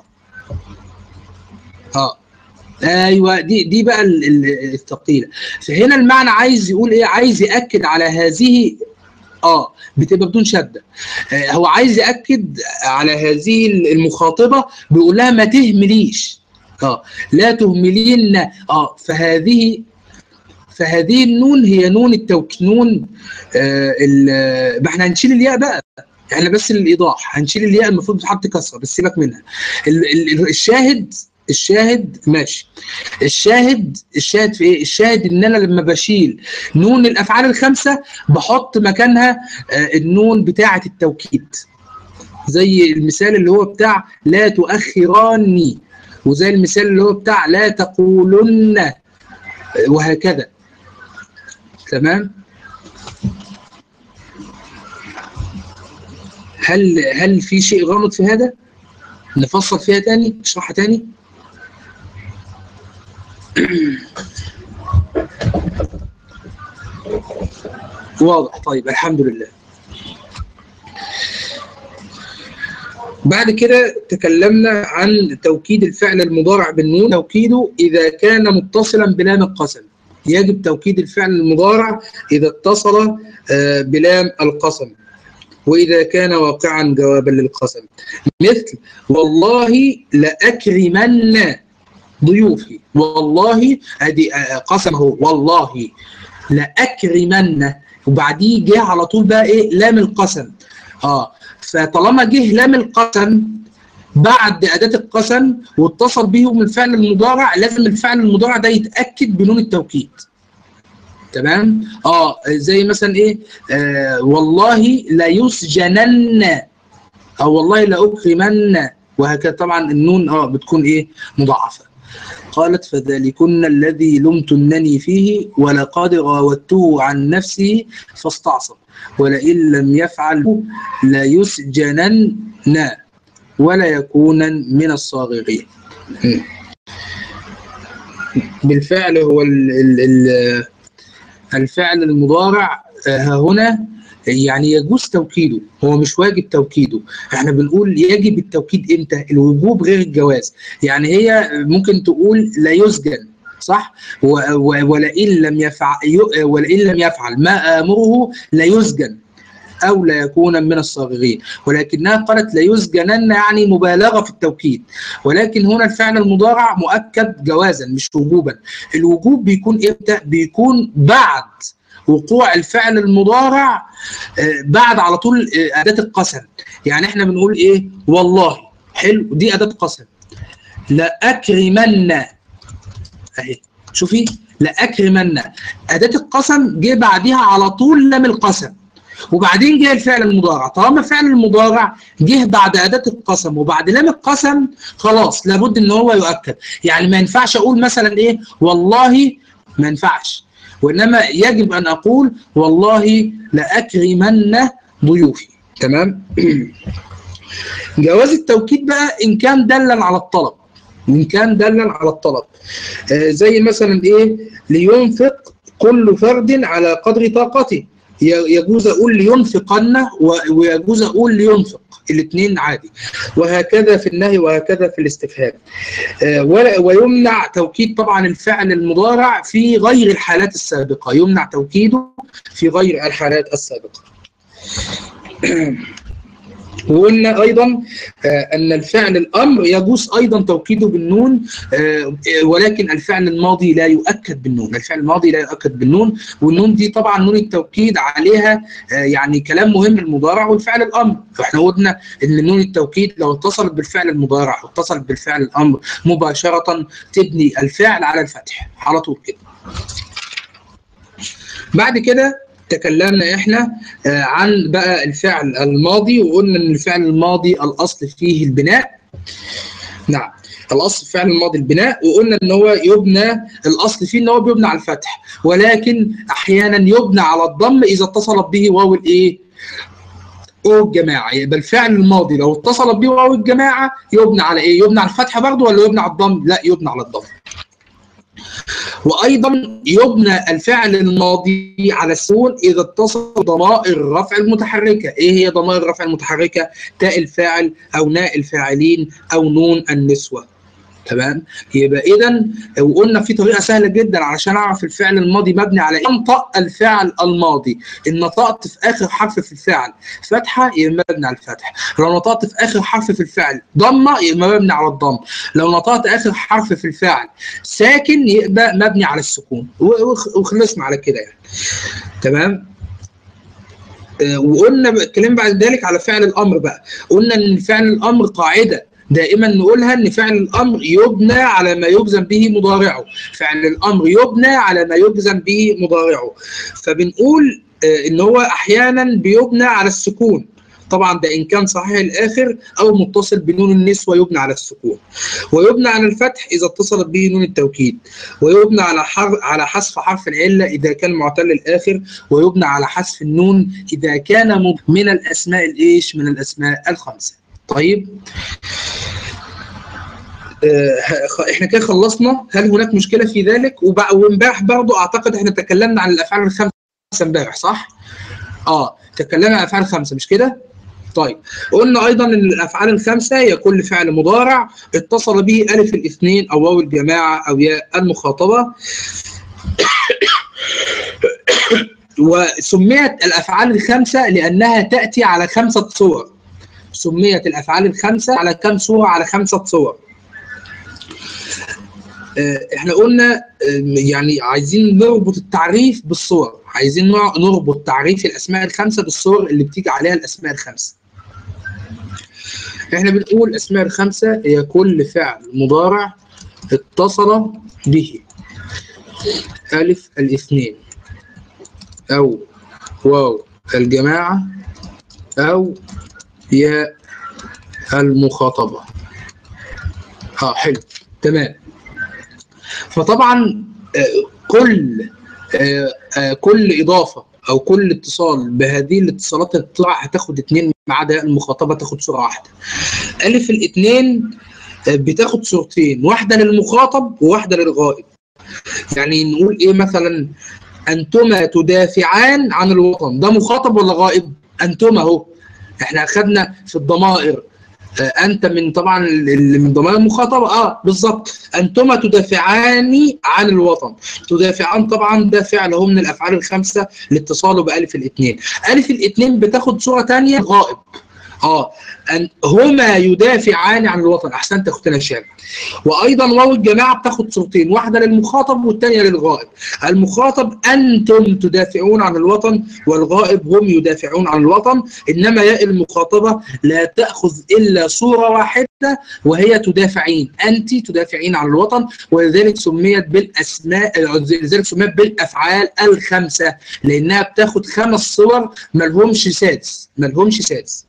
اه ايوه دي دي بقى ال- ال- الثقيله فهنا المعنى عايز يقول ايه عايز ياكد على هذه اه بتبقى بدون شده آه هو عايز ياكد على هذه المخاطبه بيقول لها ما تهمليش اه لا تهملين اه فهذه فهذه النون هي نون التوكيد نون آه ال- ما احنا هنشيل الياء بقى احنا بس للايضاح هنشيل الياء المفروض تتحط كسره بس سيبك منها ال- ال- الشاهد الشاهد ماشي الشاهد الشاهد في ايه الشاهد ان انا لما بشيل نون الافعال الخمسه بحط مكانها آه، النون بتاعه التوكيد زي المثال اللي هو بتاع لا تؤخراني وزي المثال اللي هو بتاع لا تقولن آه، وهكذا تمام هل هل في شيء غلط في هذا نفصل فيها تاني نشرحها تاني واضح طيب الحمد لله بعد كده تكلمنا عن توكيد الفعل المضارع بالنون توكيده إذا كان متصلا بلام القسم يجب توكيد الفعل المضارع إذا اتصل آه، بلام القسم وإذا كان واقعا جوابا للقسم مثل والله لأكرمن ضيوفي والله ادي آه، قسم اهو والله لأكرمن وبعديه جه على طول بقى ايه لام القسم اه فطالما جه لام القسم بعد أداة القسم واتصل به من الفعل المضارع لازم الفعل المضارع ده يتأكد بنون التوكيد تمام اه زي مثلا ايه آه والله لا يسجنن او والله لاكرمن وهكذا طبعا النون اه بتكون ايه مضاعفه قالت فذلكن الذي لمتنني فيه ولقد راودته عن نفسه فاستعصم ولئن لم يفعل ليسجنن ولا يكونن من الصاغرين م. بالفعل هو ال ال ال الفعل المضارع آه، هنا يعني يجوز توكيده هو مش واجب توكيده احنا بنقول يجب التوكيد امتى الوجوب غير الجواز يعني هي ممكن تقول لا يسجن صح و- و- ولئن لم يفعل ولئن لم يفعل ما امره لا يسجن او لا يكون من الصاغرين ولكنها قالت لا يسجنن يعني مبالغه في التوكيد ولكن هنا الفعل المضارع مؤكد جوازا مش وجوبا الوجوب بيكون امتى بيكون بعد وقوع الفعل المضارع آه، بعد على طول آه، اداه القسم يعني احنا بنقول ايه والله حلو دي اداه قسم لاكرمن اهي شوفي لاكرمن اداه القسم جه بعديها على طول لام القسم وبعدين جه الفعل المضارع طالما الفعل المضارع جه بعد اداه القسم وبعد لام القسم خلاص لابد ان هو يؤكد يعني ما ينفعش اقول مثلا ايه والله ما ينفعش وانما يجب ان اقول والله لاكرمن ضيوفي تمام جواز التوكيد بقى ان كان دلا على الطلب ان كان دلا على الطلب آه زي مثلا ايه لينفق كل فرد على قدر طاقته ي- يجوز اقول لينفقن و- ويجوز اقول لينفق الاثنين عادي وهكذا في النهي وهكذا في الاستفهام آه، ولا- ويمنع توكيد طبعا الفعل المضارع في غير الحالات السابقة يمنع توكيده في غير الحالات السابقة وقلنا ايضا آه، ان الفعل الامر يجوز ايضا توكيده بالنون آه، ولكن الفعل الماضي لا يؤكد بالنون الفعل الماضي لا يؤكد بالنون والنون دي طبعا نون التوكيد عليها آه، يعني كلام مهم المضارع والفعل الامر فاحنا قلنا ان نون التوكيد لو اتصلت بالفعل المضارع واتصلت بالفعل الامر مباشره تبني الفعل على الفتح على طول كده بعد كده تكلمنا احنا آه، عن بقى الفعل الماضي وقلنا ان الفعل الماضي الاصل فيه البناء نعم الاصل في الفعل الماضي البناء وقلنا ان هو يبنى الاصل فيه ان هو بيبنى على الفتح ولكن احيانا يبنى على الضم اذا اتصلت به واو الايه واو الجماعه يبقى الفعل الماضي لو اتصلت بيه واو الجماعه يبنى على ايه؟ يبنى على الفتحه برضه ولا يبنى على الضم؟ لا يبنى على الضم. وايضا يبنى الفعل الماضي على السكون اذا اتصل ضمائر الرفع المتحركه، ايه هي ضمائر الرفع المتحركه؟ تاء الفاعل او ناء الفاعلين او نون النسوه. تمام يبقى اذا وقلنا في طريقه سهله جدا علشان اعرف الفعل الماضي مبني على ايه انطق الفعل الماضي ان نطقت في اخر حرف في الفعل فتحه يبقى مبني على الفتح لو نطقت في اخر حرف في الفعل ضمه يبقى مبني على الضم لو نطقت اخر حرف في الفعل ساكن يبقى مبني على السكون وخلصنا على كده يعني تمام آه وقلنا الكلام بعد ذلك على فعل الامر بقى قلنا ان فعل الامر قاعده دائما نقولها ان فعل الامر يبنى على ما يجزم به مضارعه فعل الامر يبنى على ما يجزم به مضارعه فبنقول ان هو احيانا بيبنى على السكون طبعا ده ان كان صحيح الاخر او متصل بنون النسوه يبنى على السكون ويبنى على الفتح اذا اتصلت به نون التوكيد ويبنى على حرف على حذف حرف العله اذا كان معتل الاخر ويبنى على حذف النون اذا كان من الاسماء الايش من الاسماء الخمسه طيب آه احنا كده خلصنا هل هناك مشكله في ذلك وامبارح برضو اعتقد احنا تكلمنا عن الافعال الخمسه امبارح صح اه تكلمنا عن الافعال الخمسه مش كده طيب قلنا ايضا ان الافعال الخمسه هي كل فعل مضارع اتصل به الف الاثنين او واو الجماعه او ياء المخاطبه وسميت الافعال الخمسه لانها تاتي على خمسه صور سميت الافعال الخمسه على كم صوره على خمسه صور احنا قلنا يعني عايزين نربط التعريف بالصور عايزين نربط تعريف الاسماء الخمسه بالصور اللي بتيجي عليها الاسماء الخمسه احنا بنقول الاسماء الخمسه هي كل فعل مضارع اتصل به الف الاثنين او واو الجماعه او ياء المخاطبة اه حلو تمام فطبعا كل كل إضافة أو كل اتصال بهذه الاتصالات اللي بتطلع هتاخد اتنين ما عدا المخاطبة تاخد صورة واحدة ألف الاتنين بتاخد صورتين واحدة للمخاطب وواحدة للغائب يعني نقول إيه مثلا أنتما تدافعان عن الوطن ده مخاطب ولا غائب؟ أنتما أهو احنا اخذنا في الضمائر انت من طبعا من ضمائر المخاطبه اه بالظبط انتما تدافعان عن الوطن تدافعان طبعا ده فعل هو من الافعال الخمسه لاتصاله بالف الاثنين الف الاثنين بتاخد صوره ثانيه غائب اه أن هما يدافعان عن الوطن احسنت اختنا شام وايضا واو الجماعه بتاخد صورتين واحده للمخاطب والثانيه للغائب المخاطب انتم تدافعون عن الوطن والغائب هم يدافعون عن الوطن انما ياء المخاطبه لا تاخذ الا صوره واحده وهي تدافعين انت تدافعين عن الوطن ولذلك سميت بالاسماء لذلك سميت بالافعال الخمسه لانها بتاخد خمس صور ملهمش سادس ملهمش سادس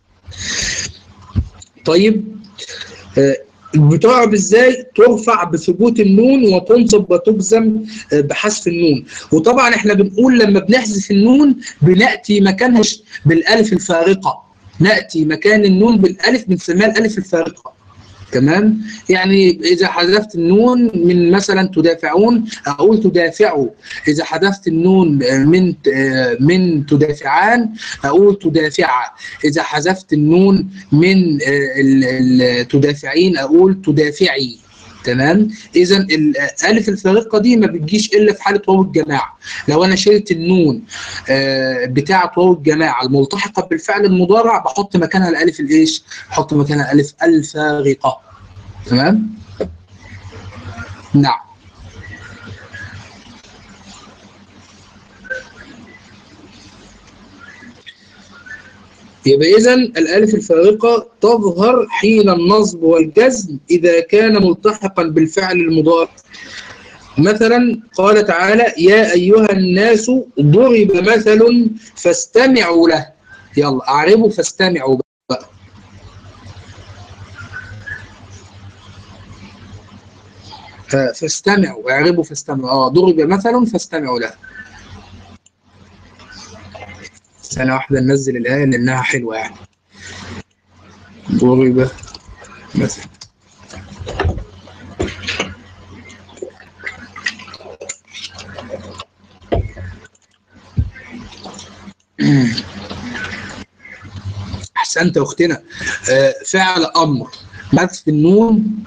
طيب آه بتعرب ازاي ترفع بثبوت النون وتنصب وتجزم آه بحذف النون وطبعا احنا بنقول لما بنحذف النون بناتي مكانها بالالف الفارقه ناتي مكان النون بالالف بنسميها الالف الفارقه تمام يعني اذا حذفت النون من مثلا تدافعون اقول تدافعوا اذا حذفت النون من من تدافعان اقول تدافعا اذا حذفت النون من تدافعين اقول تدافعي تمام اذا الالف الفارقه دي ما بتجيش الا في حاله واو الجماعه لو انا شلت النون بتاعه واو الجماعه الملتحقه بالفعل المضارع بحط مكانها الالف الايش بحط مكانها الالف الفارقه تمام نعم يبقى إذا الألف الفارقة تظهر حين النصب والجزم إذا كان ملتحقا بالفعل المضارع مثلا قال تعالى يا أيها الناس ضرب مثل فاستمعوا له يلا أعربوا فاستمعوا بقى فاستمعوا اعربوا فاستمعوا اه ضرب مثل فاستمعوا له ثانية واحدة ننزل الآية لأنها حلوة يعني ضرب مثلا احسنت يا اختنا آه، فعل امر حذف النون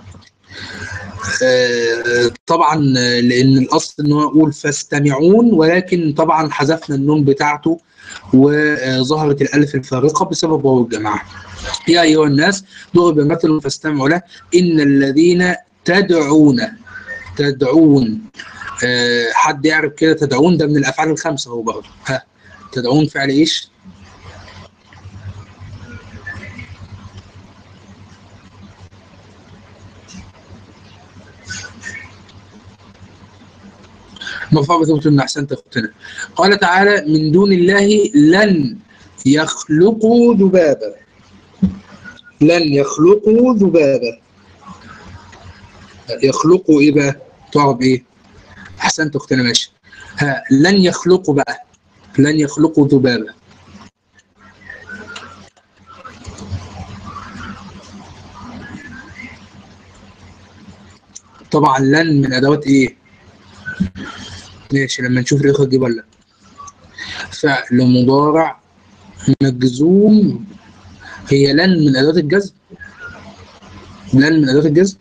آه، طبعا آه، لان الاصل ان هو يقول فاستمعون ولكن طبعا حذفنا النون بتاعته وظهرت الالف الفارقه بسبب واو الجماعه يا ايها الناس ضرب مثل فاستمعوا له ان الذين تدعون تدعون آه، حد يعرف كده تدعون ده من الافعال الخمسه هو برضه ها تدعون فعل ايش؟ مرفوع بثبوت من احسنت اختنا قال تعالى من دون الله لن يخلقوا ذبابا لن يخلقوا ذبابا يخلقوا ايه بقى؟ تعرف ايه؟ احسنت اختنا ماشي ها لن يخلقوا بقى لن يخلقوا ذبابا طبعا لن من ادوات ايه؟ ماشي لما نشوف الاخوه تجيب ولا فعل مضارع مجزوم هي لن من ادوات الجزم لن من ادوات الجزم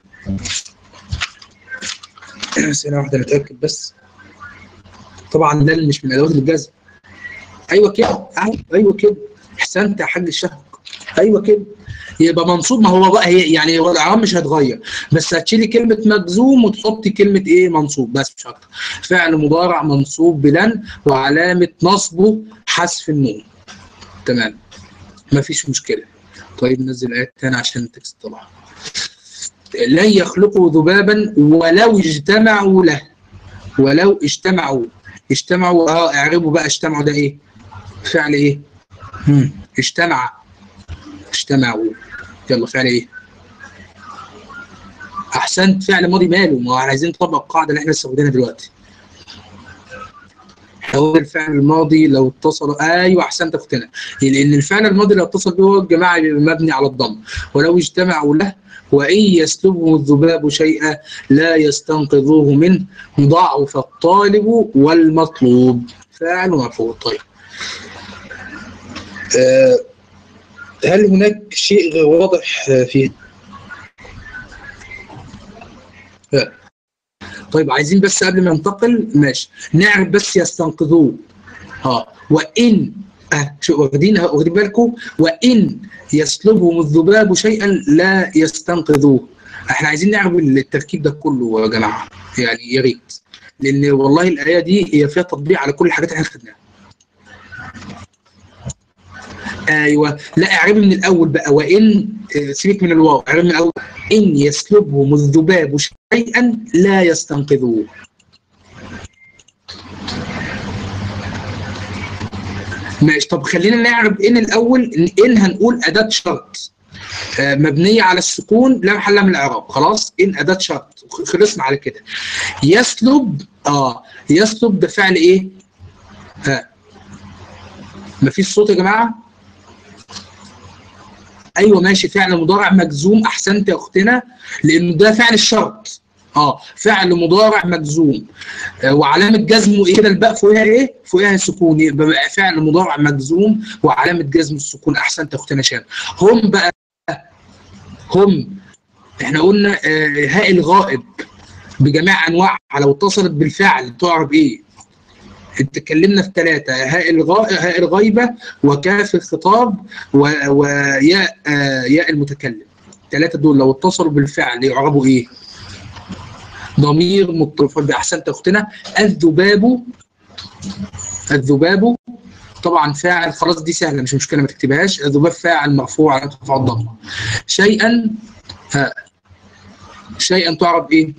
ثانية واحدة نتأكد بس طبعا لن مش من ادوات الجزم ايوه كده ايوه ايوه كده احسنت يا حاج الشهق ايوه كده يبقى منصوب ما هو بقى هي يعني هو الاعراب مش هتغير بس هتشيلي كلمه مجزوم وتحطي كلمه ايه منصوب بس مش اكتر فعل مضارع منصوب بلن وعلامه نصبه حذف النون تمام مفيش مشكله طيب ننزل ايات تاني عشان التكست طبعا لن يخلقوا ذبابا ولو اجتمعوا له ولو اجتمعوا اجتمعوا اه اعربوا بقى اجتمعوا ده ايه فعل ايه مم. اجتمع اجتمعوا يلا فعل ايه احسنت فعل ماضي ماله ما هو احنا عايزين نطبق القاعده اللي احنا لسه واخدينها دلوقتي هو الفعل الماضي لو اتصل ايوه احسنت اختنا لان الفعل الماضي لو اتصل به هو الجماعه بيبقى مبني على الضم ولو اجتمعوا له وان يسلبهم الذباب شيئا لا يستنقذوه منه ضعف الطالب والمطلوب فاعل ومفعول طيب آه هل هناك شيء غير واضح فيه؟ لا. طيب عايزين بس قبل ما ننتقل ماشي نعرف بس يستنقذوه اه وان آه شو واخدين واخدين بالكم وان يسلبهم الذباب شيئا لا يستنقذوه احنا عايزين نعرف التركيب ده كله يا جماعه يعني يا ريت لان والله الايه دي هي فيها تطبيق على كل الحاجات اللي احنا خدناها ايوه لا اعربي من الاول بقى وان سيبك من الواو اعربي من الاول ان يسلبهم الذباب شيئا لا يستنقذوه ماشي طب خلينا نعرب ان الاول ان هنقول اداه شرط آه مبنيه على السكون لا محل من الاعراب خلاص ان اداه شرط خلصنا على كده يسلب اه يسلب ده فعل ايه؟ ها آه. مفيش صوت يا جماعه؟ ايوه ماشي فعل مضارع مجزوم احسنت يا اختنا لانه ده فعل الشرط اه فعل مضارع مجزوم آه وعلامه جزمه ايه كده الباء فوقها ايه؟ فوقها سكون يبقى فعل مضارع مجزوم وعلامه جزم السكون احسنت يا اختنا شام هم بقى هم احنا قلنا آه هاء الغائب بجميع انواعها لو اتصلت بالفعل تعرف ايه؟ اتكلمنا في ثلاثة هاء الغاء هاء الغيبة وكاف الخطاب وياء آه ياء المتكلم الثلاثة دول لو اتصلوا بالفعل يعربوا ايه؟ ضمير متصل بأحسنت أختنا الذباب الذباب طبعا فاعل خلاص دي سهلة مش مشكلة ما تكتبهاش الذباب فاعل مرفوع على ترفع الضمة شيئا ها شيئا تعرب ايه؟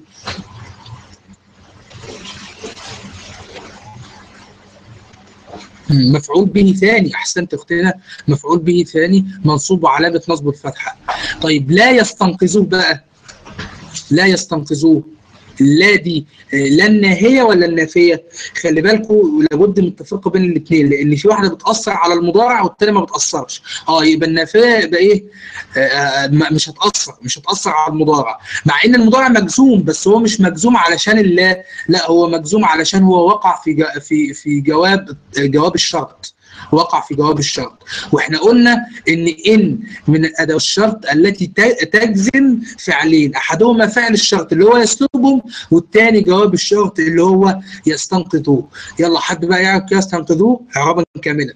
مفعول به ثاني احسنت اختنا مفعول به ثاني منصوب علامه نصب الفتحه طيب لا يستنقذوه بقى لا يستنقذوه لا دي لا الناهيه ولا النافيه خلي بالكم لابد من التفرقه بين الاثنين لان في واحده بتاثر على المضارع والثانيه ما بتاثرش اه يبقى النافيه يبقى ايه آه مش هتاثر مش هتاثر على المضارع مع ان المضارع مجزوم بس هو مش مجزوم علشان الله لا هو مجزوم علشان هو وقع في في في جواب جواب الشرط وقع في جواب الشرط واحنا قلنا ان ان من ادوات الشرط التي تجزم فعلين احدهما فعل الشرط اللي هو يسلبهم والثاني جواب الشرط اللي هو يستنقذوه يلا حد بقى يعرف يستنقذوه اعرابا كاملا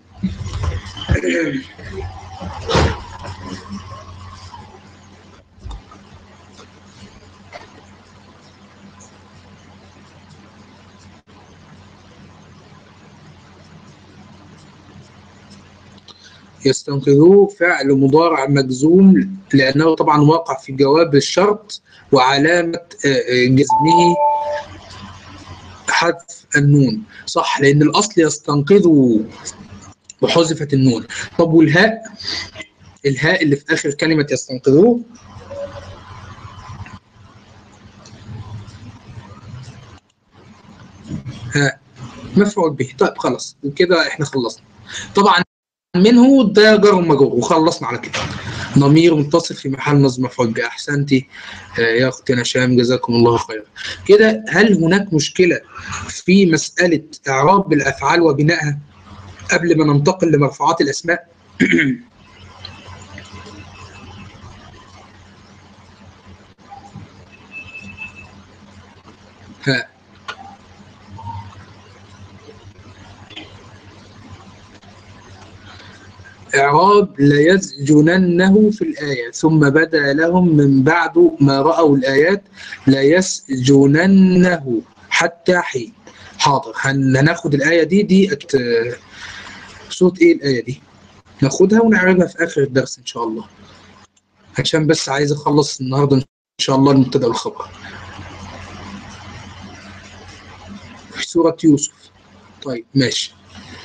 يستنقذوه فعل مضارع مجزوم لأنه طبعا واقع في جواب الشرط وعلامة جزمه حذف النون صح لأن الأصل يستنقذه وحذفت النون طب والهاء الهاء اللي في آخر كلمة يستنقذوه ها مفعول به طيب خلاص كده احنا خلصنا طبعا منه ده جر ومجرور وخلصنا على كده ضمير متصل في محل نصب مفعول به احسنتي يا اختنا شام جزاكم الله خيرا كده هل هناك مشكله في مساله اعراب الافعال وبنائها قبل ما ننتقل لمرفوعات الاسماء ها إعراب ليسجننه في الآية ثم بدا لهم من بعد ما رأوا الآيات ليسجننه حتى حين حاضر هناخد الآية دي دي أكت... صوت إيه الآية دي ناخدها ونعرضها في آخر الدرس إن شاء الله عشان بس عايز أخلص النهاردة إن شاء الله المبتدأ والخبر في سورة يوسف طيب ماشي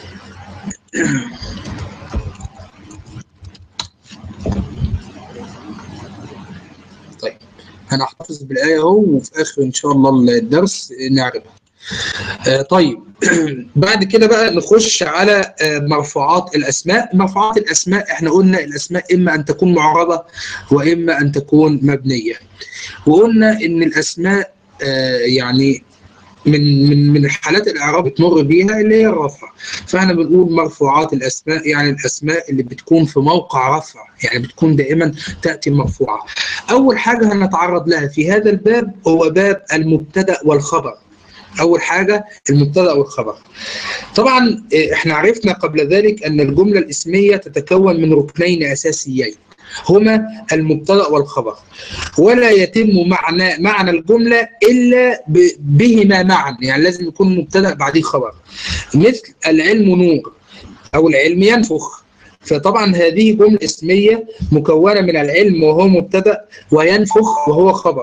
طيب هنحتفظ بالآية اهو وفي آخر إن شاء الله الدرس نعرفها. آه طيب بعد كده بقى نخش على آه مرفوعات الأسماء، مرفوعات الأسماء إحنا قلنا الأسماء إما أن تكون معربة وإما أن تكون مبنية. وقلنا إن الأسماء آه يعني من من من الحالات الاعراب بتمر بيها اللي هي الرفع فاحنا بنقول مرفوعات الاسماء يعني الاسماء اللي بتكون في موقع رفع يعني بتكون دائما تاتي مرفوعه اول حاجه هنتعرض لها في هذا الباب هو باب المبتدا والخبر اول حاجه المبتدا والخبر طبعا احنا عرفنا قبل ذلك ان الجمله الاسميه تتكون من ركنين اساسيين هما المبتدا والخبر ولا يتم معنى معنى الجمله الا بهما معا يعني لازم يكون مبتدا بعديه خبر مثل العلم نور او العلم ينفخ فطبعا هذه جمله اسميه مكونه من العلم وهو مبتدا وينفخ وهو خبر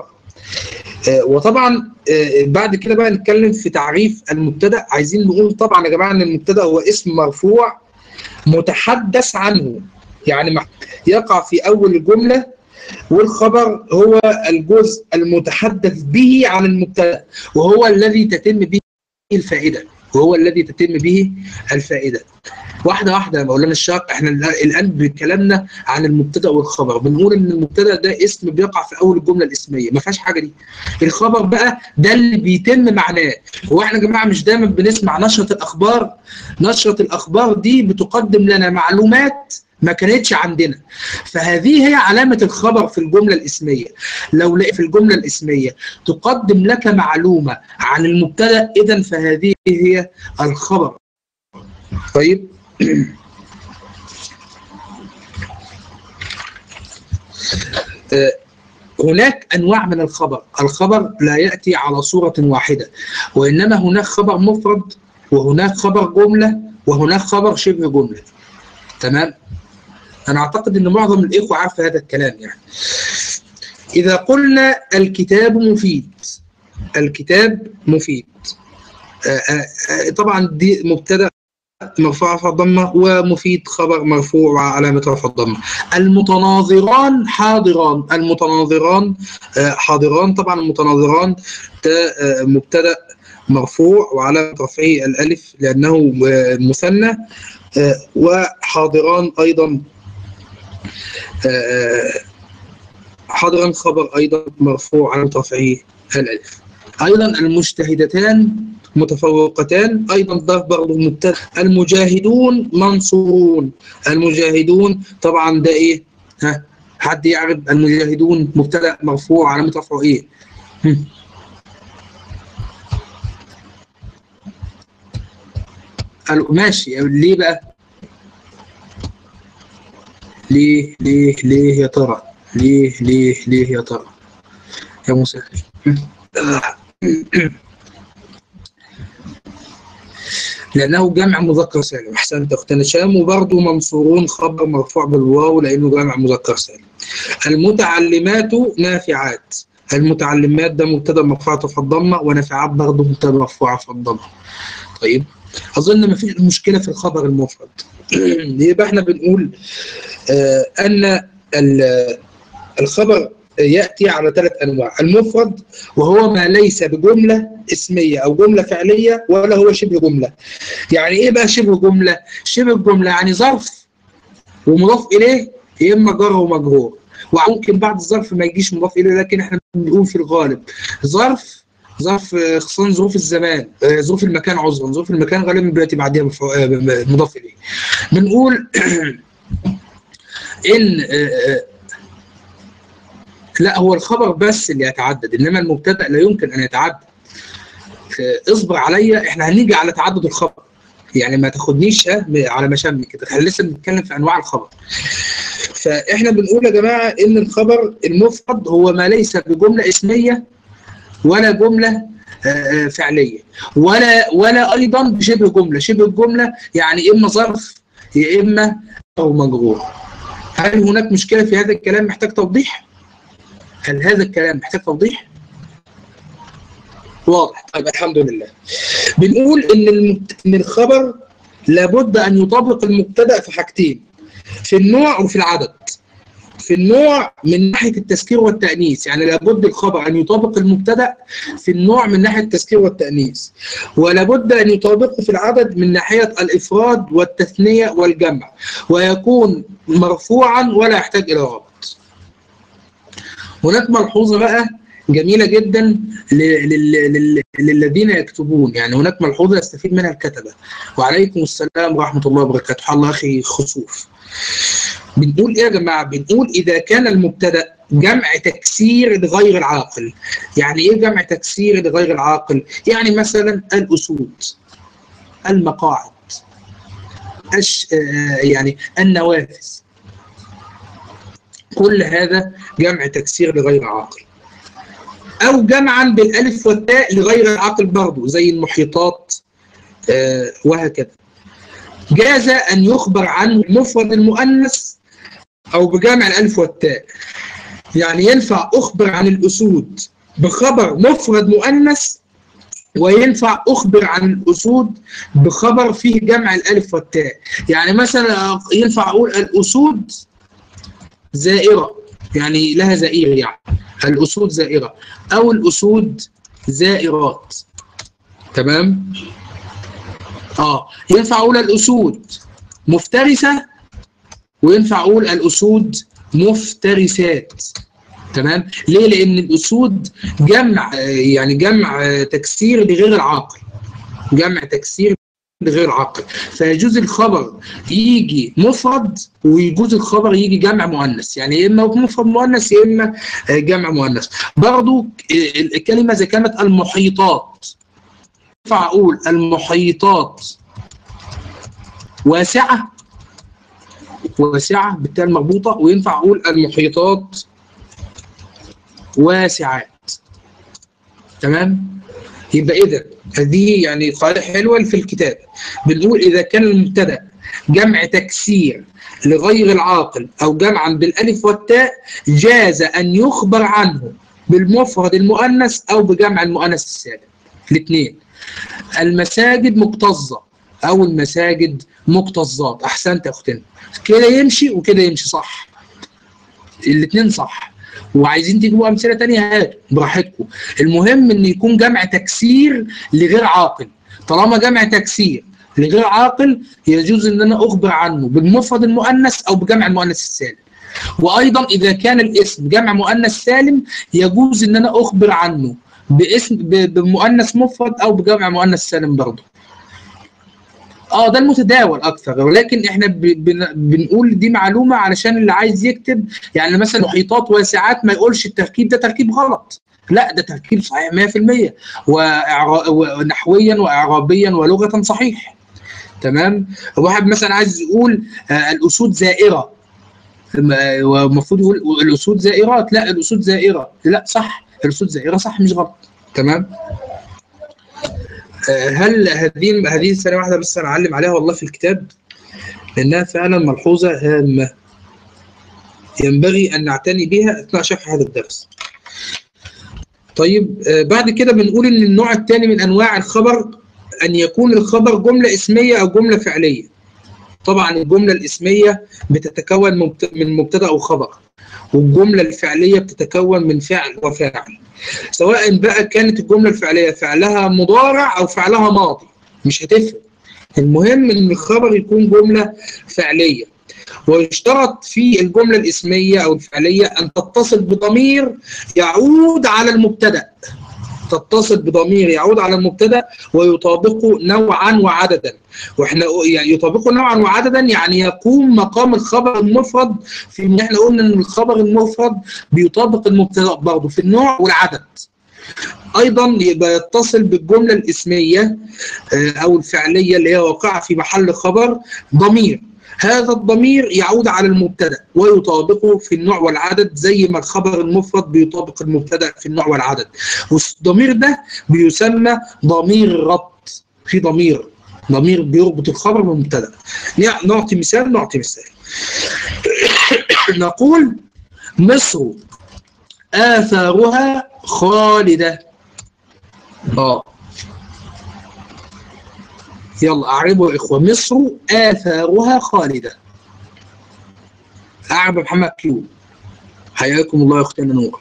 وطبعا بعد كده بقى نتكلم في تعريف المبتدا عايزين نقول طبعا يا جماعه ان المبتدا هو اسم مرفوع متحدث عنه يعني يقع في أول الجملة والخبر هو الجزء المتحدث به عن المبتدا وهو الذي تتم به الفائدة وهو الذي تتم به الفائدة واحدة واحدة يا مولانا الشاق احنا الآن بكلامنا عن المبتدا والخبر بنقول ان المبتدا ده اسم بيقع في أول الجملة الاسمية ما فيهاش حاجة دي الخبر بقى ده اللي بيتم معناه هو احنا يا جماعة مش دايما بنسمع نشرة الأخبار نشرة الأخبار دي بتقدم لنا معلومات ما كانتش عندنا فهذه هي علامة الخبر في الجملة الاسمية لو لقي في الجملة الاسمية تقدم لك معلومة عن المبتدا إذا فهذه هي الخبر طيب هناك أنواع من الخبر الخبر لا يأتي على صورة واحدة وإنما هناك خبر مفرد وهناك خبر جملة وهناك خبر شبه جملة تمام انا اعتقد ان معظم الاخوه عارف هذا الكلام يعني اذا قلنا الكتاب مفيد الكتاب مفيد آآ آآ طبعا دي مبتدا مرفوع رفع الضمة ومفيد خبر مرفوع وعلامة رفع الضمة المتناظران حاضران المتناظران آه، حاضران طبعا المتناظران ده آه، مبتدأ مرفوع وعلامة رفعه الألف لأنه آه، مثنى آه، وحاضران أيضا آه، حاضرا خبر أيضا مرفوع علامة رفعه الألف أيضا المجتهدتان متفوقتان أيضا ده برضه مبتدأ المجاهدون منصورون المجاهدون طبعا ده إيه ها حد يعرف المجاهدون مبتدأ مرفوع علامة رفعه إيه هم. قالوا ماشي ليه بقى؟ ليه ليه ليه يا ترى؟ ليه ليه ليه يا ترى؟ يا مسهل لأنه جمع مذكر سالم أحسنت أختنا شام وبرضه منصورون خبر مرفوع بالواو لأنه جمع مذكر سالم المتعلمات نافعات المتعلمات ده مبتدا مرفوع في الضمه ونافعات برضه مبتدا مرفوعه في الضمه طيب اظن ما فيش مشكله في الخبر المفرد يبقى احنا بنقول آه ان ال- الخبر ياتي على ثلاث انواع المفرد وهو ما ليس بجمله اسميه او جمله فعليه ولا هو شبه جمله يعني ايه بقى شبه جمله شبه جمله يعني ظرف ومضاف اليه يا اما جر ومجرور وممكن بعد الظرف ما يجيش مضاف اليه لكن احنا بنقول في الغالب ظرف ظرف آه، خصوصا ظروف الزمان آه، ظروف المكان عذرا ظروف المكان غالبا بياتي بعدها مف- آه، مضاف اليه بنقول ان آه، آه، لا هو الخبر بس اللي يتعدد انما المبتدا لا يمكن ان يتعدد آه، اصبر عليا احنا هنيجي على تعدد الخبر يعني ما تاخدنيش ها على مشامي كده احنا لسه بنتكلم في انواع الخبر فاحنا بنقول يا جماعه ان الخبر المفرد هو ما ليس بجمله اسميه ولا جمله آه، آه، فعليه ولا ولا ايضا بشبه جمله شبه الجمله يعني اما ظرف يا اما او مجرور هل هناك مشكله في هذا الكلام محتاج توضيح هل هذا الكلام محتاج توضيح واضح طيب الحمد لله بنقول ان المبت... ان الخبر لابد ان يطابق المبتدا في حاجتين في النوع وفي العدد في النوع من ناحيه التذكير والتانيث يعني لابد الخبر ان يطابق المبتدا في النوع من ناحيه التذكير والتانيث ولابد ان يطابقه في العدد من ناحيه الافراد والتثنيه والجمع ويكون مرفوعا ولا يحتاج الى رابط هناك ملحوظه بقى جميله جدا ل- لل- لل- للذين يكتبون يعني هناك ملحوظه يستفيد منها الكتبه وعليكم السلام ورحمه الله وبركاته الله اخي خسوف بنقول ايه يا جماعه بنقول اذا كان المبتدا جمع تكسير لغير العاقل يعني ايه جمع تكسير لغير العاقل يعني مثلا الاسود المقاعد أش آه، يعني النوافذ كل هذا جمع تكسير لغير عاقل او جمعا بالالف والتاء لغير العاقل برضه زي المحيطات آه، وهكذا جاز ان يخبر عنه المفرد المؤنث او بجمع الالف والتاء يعني ينفع اخبر عن الاسود بخبر مفرد مؤنث وينفع اخبر عن الاسود بخبر فيه جمع الالف والتاء يعني مثلا ينفع اقول الاسود زائره يعني لها زئير يعني الاسود زائره او الاسود زائرات تمام اه ينفع اقول الاسود مفترسه وينفع اقول الاسود مفترسات تمام ليه لان الاسود جمع آه، يعني جمع آه، تكسير لغير العاقل جمع تكسير لغير عاقل فيجوز الخبر يجي مفرد ويجوز الخبر يجي جمع مؤنث يعني يا اما مفرد مؤنث يا اما آه، جمع مؤنث برضو آه، الكلمه اذا كانت المحيطات ينفع اقول المحيطات واسعه واسعه بالتاء المربوطه وينفع اقول المحيطات واسعات تمام يبقى اذا هذه يعني قاعده حلوه في الكتاب بنقول اذا كان المبتدا جمع تكسير لغير العاقل او جمعا بالالف والتاء جاز ان يخبر عنه بالمفرد المؤنث او بجمع المؤنث السالم الاثنين المساجد مكتظه او المساجد مكتظات احسنت يا اختنا كده يمشي وكده يمشي صح الاثنين صح وعايزين تجيبوا امثله تانية هاتوا براحتكم المهم ان يكون جمع تكسير لغير عاقل طالما جمع تكسير لغير عاقل يجوز ان انا اخبر عنه بالمفرد المؤنث او بجمع المؤنث السالم وايضا اذا كان الاسم جمع مؤنث سالم يجوز ان انا اخبر عنه باسم ب- بمؤنث مفرد او بجمع مؤنث سالم برضه اه ده المتداول اكثر ولكن احنا ب- بن- بنقول دي معلومه علشان اللي عايز يكتب يعني مثلا محيطات واسعات ما يقولش التركيب ده تركيب غلط لا ده تركيب صحيح 100% وإعرا- ونحويا واعرابيا ولغه صحيح تمام واحد مثلا عايز يقول آه الاسود زائره ما- والمفروض يقول الاسود زائرات لا الاسود زائره لا صح الاسود زائره صح مش غلط تمام آه، هل هذه هذه ثانيه واحده بس انا اعلم عليها والله في الكتاب لانها فعلا ملحوظه هامه ينبغي ان نعتني بها اثناء شرح هذا الدرس طيب آه، بعد كده بنقول ان النوع الثاني من انواع الخبر ان يكون الخبر جمله اسميه او جمله فعليه طبعا الجمله الاسميه بتتكون مبت- من مبتدا او خبر والجمله الفعليه بتتكون من فعل وفاعل سواء بقى كانت الجمله الفعليه فعلها مضارع او فعلها ماضي مش هتفرق المهم ان الخبر يكون جمله فعليه ويشترط في الجمله الاسميه او الفعليه ان تتصل بضمير يعود على المبتدا تتصل بضمير يعود على المبتدا ويطابقه نوعا وعددا واحنا يعني يطابقه نوعا وعددا يعني يقوم مقام الخبر المفرد في ان احنا قلنا ان الخبر المفرد بيطابق المبتدا برضه في النوع والعدد ايضا يبقى يتصل بالجمله الاسميه آه، او الفعليه اللي هي واقعه في محل خبر ضمير هذا الضمير يعود على المبتدا ويطابقه في النوع والعدد زي ما الخبر المفرد بيطابق المبتدا في النوع والعدد والضمير ده بيسمى ضمير ربط في ضمير ضمير بيربط الخبر بالمبتدا يعني نعطي مثال نعطي مثال نقول مصر آثارها خالدة اه يلا أعربوا يا إخوة مصر آثارها خالدة أعرب محمد كيو حياكم الله يا أختنا نور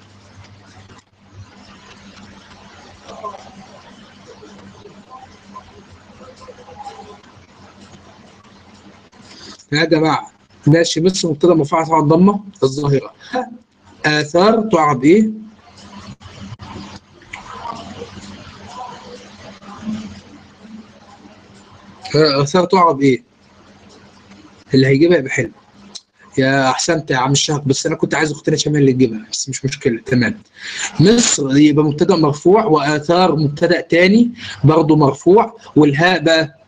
يا جماعة ماشي مصر مبتدأ مرفوع على الضمة الظاهرة آثار تعرب إيه؟ آثار تعرب إيه؟ اللي هيجيبها يبقى حلو يا احسنت يا عم الشهق بس انا كنت عايز اختنا شمال اللي تجيبها بس مش مشكله تمام مصر يبقى مبتدا مرفوع واثار مبتدا تاني برضه مرفوع والهاء بقى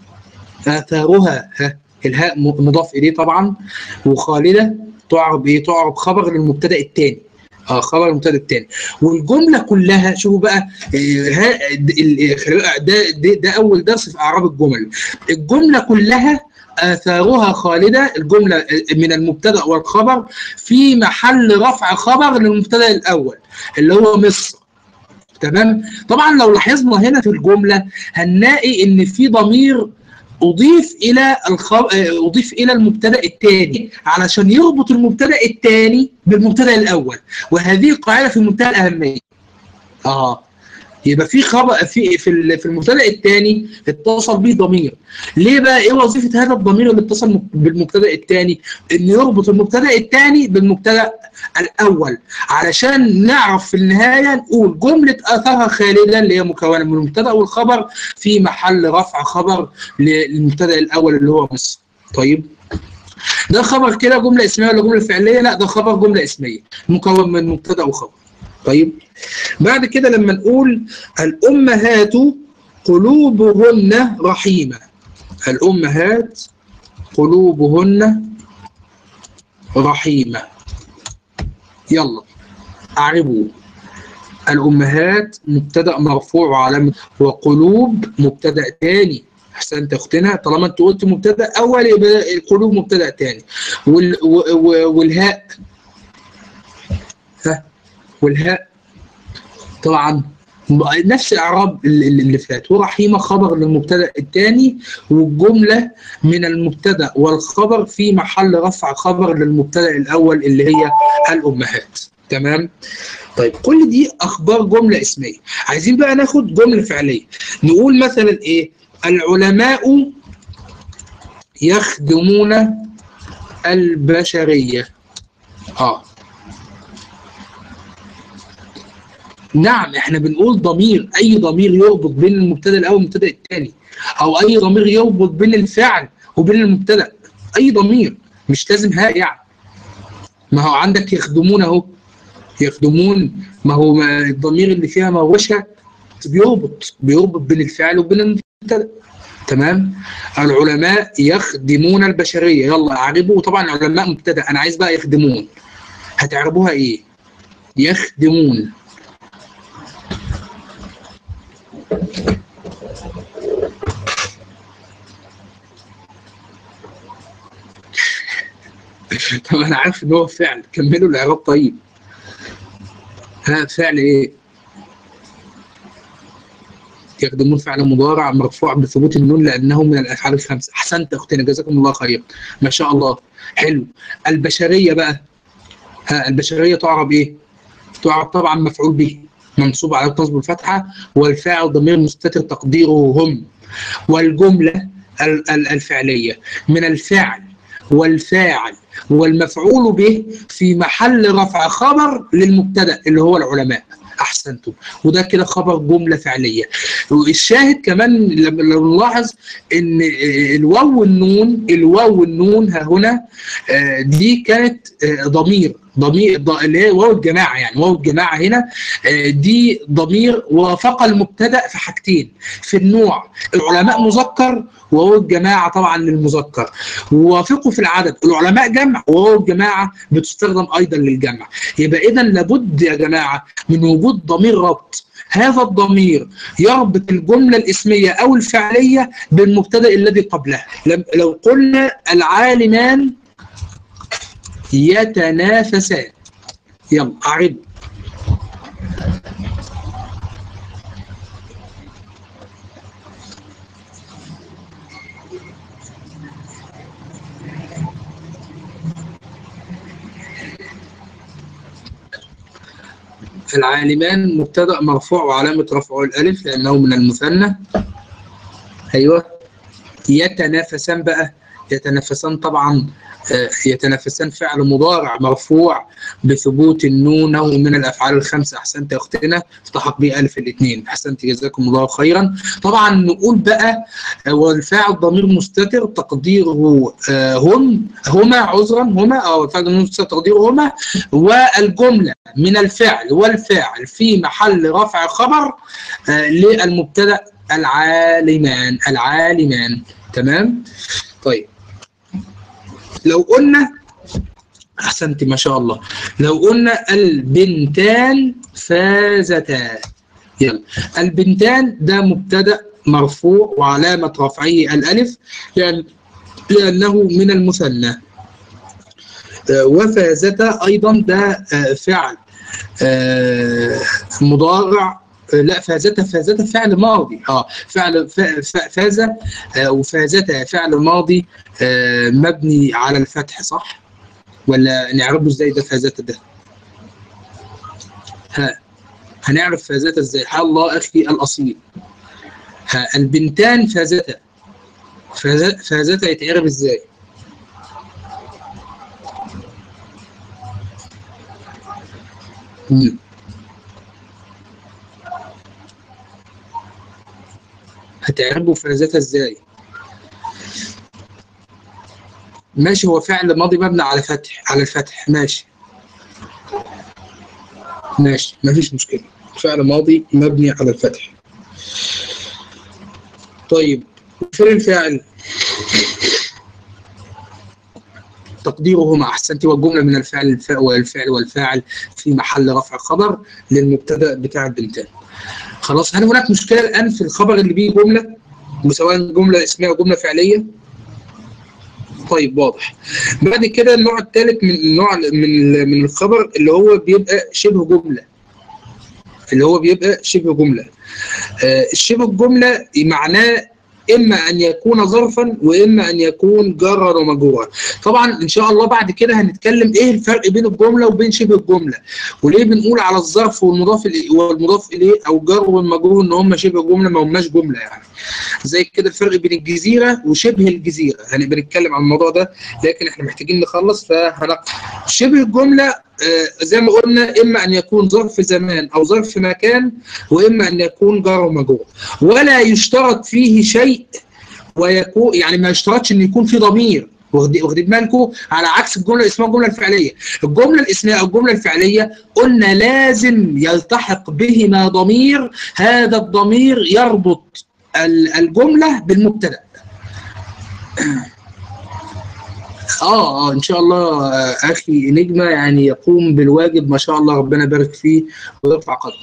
اثارها ها الهاء م- مضاف اليه طبعا وخالده تعرب ايه تعرب خبر للمبتدا الثاني اه خبر المبتدا الثاني والجمله كلها شوفوا بقى آه، ها- د- ال- خلي بالك، ده, ده ده اول درس في اعراب الجمل الجمله كلها آثارها خالدة الجملة من المبتدأ والخبر في محل رفع خبر للمبتدأ الأول اللي هو مصر تمام طبعا لو لاحظنا هنا في الجملة هنلاقي إن في ضمير أضيف إلى الخب... أضيف إلى المبتدأ الثاني علشان يربط المبتدأ الثاني بالمبتدأ الأول وهذه القاعدة في منتهى الأهمية آه يبقى في خبر في في ال- في المبتدا الثاني اتصل به ضمير ليه بقى ايه وظيفه هذا الضمير اللي اتصل م- بالمبتدا الثاني ان يربط المبتدا الثاني بالمبتدا الاول علشان نعرف في النهايه نقول جمله اثرها خالدا اللي هي مكونه من المبتدا والخبر في محل رفع خبر للمبتدا الاول اللي هو مصر طيب ده خبر كده جمله اسميه ولا جمله فعليه لا ده خبر جمله اسميه مكون من مبتدا وخبر طيب بعد كده لما نقول الأمهات قلوبهن رحيمة الأمهات قلوبهن رحيمة يلا أعربوا الأمهات مبتدأ مرفوع وعلامة وقلوب مبتدأ تاني أحسنت يا أختنا طالما أنت قلت مبتدأ أول يبقى القلوب مبتدأ تاني وال و- و- والهاء ها والهاء طبعا نفس الاعراب اللي, اللي فات ورحيمه خبر للمبتدا الثاني والجمله من المبتدا والخبر في محل رفع خبر للمبتدا الاول اللي هي الامهات تمام طيب كل دي اخبار جمله اسميه عايزين بقى ناخد جمله فعليه نقول مثلا ايه العلماء يخدمون البشريه اه نعم احنا بنقول ضمير اي ضمير يربط بين المبتدا الاول والمبتدا الثاني او اي ضمير يربط بين الفعل وبين المبتدا اي ضمير مش لازم هاء يعني ما هو عندك يخدمون اهو يخدمون ما هو ما الضمير اللي فيها ما هوش بيربط بيربط بين الفعل وبين المبتدا تمام العلماء يخدمون البشريه يلا اعربوا طبعا العلماء مبتدا انا عايز بقى يخدمون هتعربوها ايه يخدمون طب انا عارف ان هو فعل كملوا الاعراب طيب ها فعل ايه يخدمون فعل مضارع مرفوع بثبوت النون لانه من الافعال الخمسه احسنت اختنا جزاكم الله خير ما شاء الله حلو البشريه بقى ها البشريه تعرب ايه تعرب طبعا مفعول به منصوب على نصب الفتحه والفاعل ضمير مستتر تقديره هم والجمله الفعليه من الفعل والفاعل والمفعول به في محل رفع خبر للمبتدا اللي هو العلماء احسنتم وده كده خبر جمله فعليه والشاهد كمان لو نلاحظ ان الواو والنون الواو والنون ها هنا دي كانت ضمير ضمير اللي هي واو الجماعه يعني واو الجماعه هنا دي ضمير وافق المبتدا في حاجتين في النوع العلماء مذكر وواو الجماعه طبعا للمذكر ووافقوا في العدد العلماء جمع وواو الجماعه بتستخدم ايضا للجمع يبقى اذا لابد يا جماعه من وجود ضمير ربط هذا الضمير يربط الجمله الاسميه او الفعليه بالمبتدا الذي قبلها لو قلنا العالمان يتنافسان يلا أعرب العالمان مبتدا مرفوع وعلامه رفعه الالف لانه من المثنى ايوه يتنافسان بقى يتنافسان طبعا يتنافسان فعل مضارع مرفوع بثبوت النون او من الافعال الخمسه احسنت يا اختنا افتحق به الف الاثنين احسنت جزاكم الله خيرا طبعا نقول بقى والفاعل ضمير مستتر تقديره هم هما عذرا هما او الفاعل ضمير مستتر تقديره هما والجمله من الفعل والفاعل في محل رفع خبر للمبتدا العالمان العالمان تمام طيب لو قلنا احسنت ما شاء الله لو قلنا البنتان فازتا يلا البنتان ده مبتدا مرفوع وعلامه رفعه الالف لأن لانه من المثنى وفازتا ايضا ده فعل مضارع لا فازت فازت فعل ماضي اه فعل فاز وفازت فعل ماضي آه مبني على الفتح صح ولا نعرفه ازاي ده فازت ده ها هنعرف فازت ازاي حال الله اخي الاصيل ها البنتان فازتا فازتا يتعرف ازاي مم. هتعربوا فازتها ازاي ماشي هو فعل ماضي مبني على فتح على الفتح ماشي ماشي مفيش مشكلة فعل ماضي مبني على الفتح طيب فين الفاعل تقديرهما احسنت والجمله من الفعل والفعل والفاعل في محل رفع خبر للمبتدا بتاع البنتان خلاص هل هناك مشكله الان في الخبر اللي بيه جمله سواء جمله اسميه او جمله فعليه طيب واضح بعد كده النوع الثالث من النوع من من الخبر اللي هو بيبقى شبه جمله اللي هو بيبقى شبه جمله آه، الشبه الجمله معناه اما ان يكون ظرفا واما ان يكون جرا ومجرورا طبعا ان شاء الله بعد كده هنتكلم ايه الفرق بين الجمله وبين شبه الجمله وليه بنقول على الظرف والمضاف إليه- والمضاف اليه او الجر والمجرور ان هم شبه جمله ما هماش جمله يعني زي كده الفرق بين الجزيره وشبه الجزيره هنبقى نتكلم عن الموضوع ده لكن احنا محتاجين نخلص فهنقف شبه الجمله آه، زي ما قلنا اما ان يكون ظرف زمان او ظرف مكان واما ان يكون جار ومجرور ولا يشترط فيه شيء ويكون يعني ما يشترطش ان يكون في ضمير واخد- واخدين بالكم على عكس الجمله اللي اسمها الجمله الفعليه الجمله الاسميه او الجمله الفعليه قلنا لازم يلتحق بهما ضمير هذا الضمير يربط ال- الجمله بالمبتدا اه اه ان شاء الله آه، اخي نجمه يعني يقوم بالواجب ما شاء الله ربنا يبارك فيه ويرفع قدره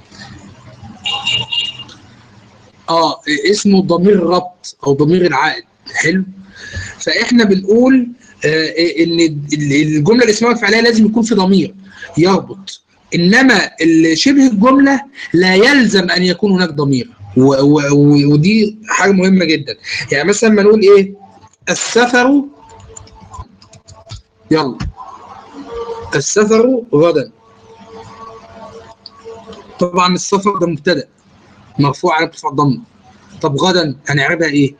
اه اسمه ضمير الربط او ضمير العائد حلو فاحنا بنقول آه ان ال- الجمله الاسميه الفعليه لازم يكون في ضمير يربط انما ال- شبه الجمله لا يلزم ان يكون هناك ضمير و- و- و- ودي حاجه مهمه جدا يعني مثلا ما نقول ايه السفر يلا السفر غدا طبعا السفر ده مبتدا مرفوع على ارتفاع الضمه طب غدا هنعربها ايه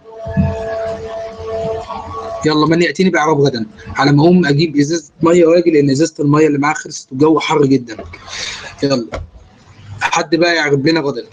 يلا من ياتيني باعراب غدا على ما اقوم اجيب ازازه ميه واجي لان ازازه الميه اللي معاها خلصت والجو حر جدا يلا حد بقى يعرب لنا غدا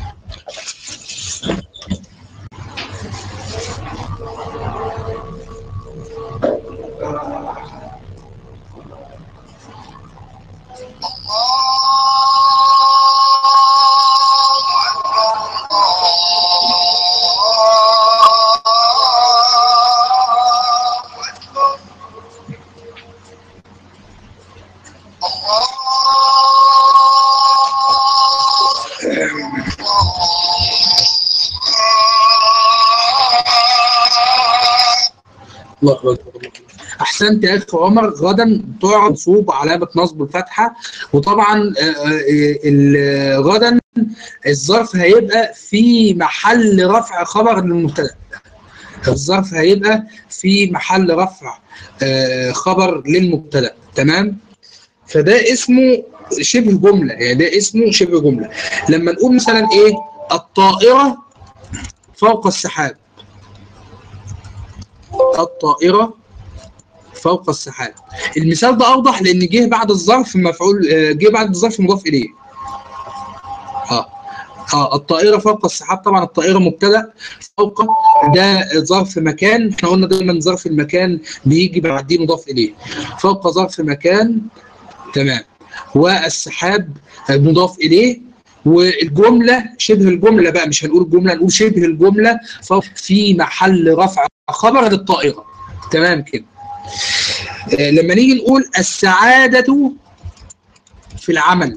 الله اكبر احسنت يا اخي عمر غدا تعرض منصوب علامه نصب الفتحه وطبعا آه، آه، ال- غدا الظرف هيبقى في محل رفع خبر للمبتدا الظرف هيبقى في محل رفع آه، خبر للمبتدا تمام فده اسمه شبه جمله يعني ده اسمه شبه جمله لما نقول مثلا ايه الطائره فوق السحاب الطائره فوق السحاب المثال ده اوضح لان جه بعد الظرف مفعول آه، جه بعد الظرف مضاف اليه اه اه الطائره فوق السحاب طبعا الطائره مبتدا فوق ده ظرف مكان احنا قلنا دايما ظرف المكان بيجي بعديه مضاف اليه فوق ظرف مكان تمام والسحاب مضاف اليه والجمله شبه الجمله بقى مش هنقول الجمله نقول شبه الجمله فوق في محل رفع خبر للطائره تمام كده آه، لما نيجي نقول السعاده في العمل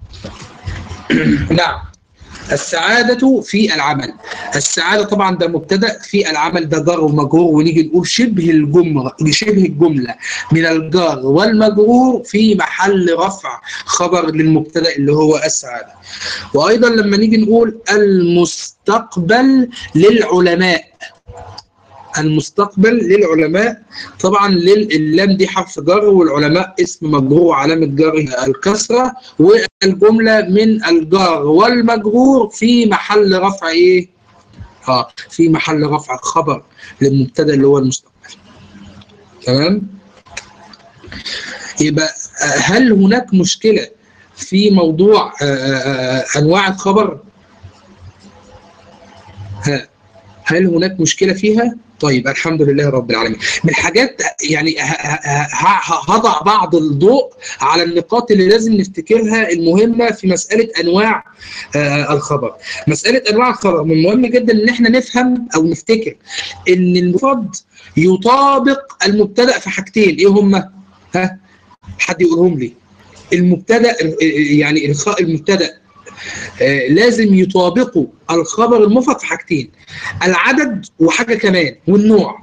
نعم السعادة في العمل السعادة طبعا ده مبتدأ في العمل ده جار ومجرور ونيجي نقول شبه الجملة شبه الجملة من الجار والمجرور في محل رفع خبر للمبتدأ اللي هو السعادة وأيضا لما نيجي نقول المستقبل للعلماء المستقبل للعلماء طبعا لل- اللام دي حرف جر والعلماء اسم مجرور وعلامة جره الكسرة والجملة من الجار والمجرور في محل رفع ايه؟ اه في محل رفع خبر للمبتدا اللي هو المستقبل تمام؟ يبقى آه، هل هناك مشكلة في موضوع آه، آه، آه، انواع الخبر؟ ها هل هناك مشكلة فيها؟ طيب الحمد لله رب العالمين من الحاجات يعني ه- ه- ه- هضع بعض الضوء على النقاط اللي لازم نفتكرها المهمة في مسألة أنواع آه، الخبر مسألة أنواع الخبر من المهم جدا إن احنا نفهم أو نفتكر إن المفرد يطابق المبتدأ في حاجتين إيه هما؟ ها؟ حد يقولهم لي المبتدأ يعني الخ- المبتدأ آه، لازم يطابقوا الخبر المفرد في حاجتين العدد وحاجه كمان والنوع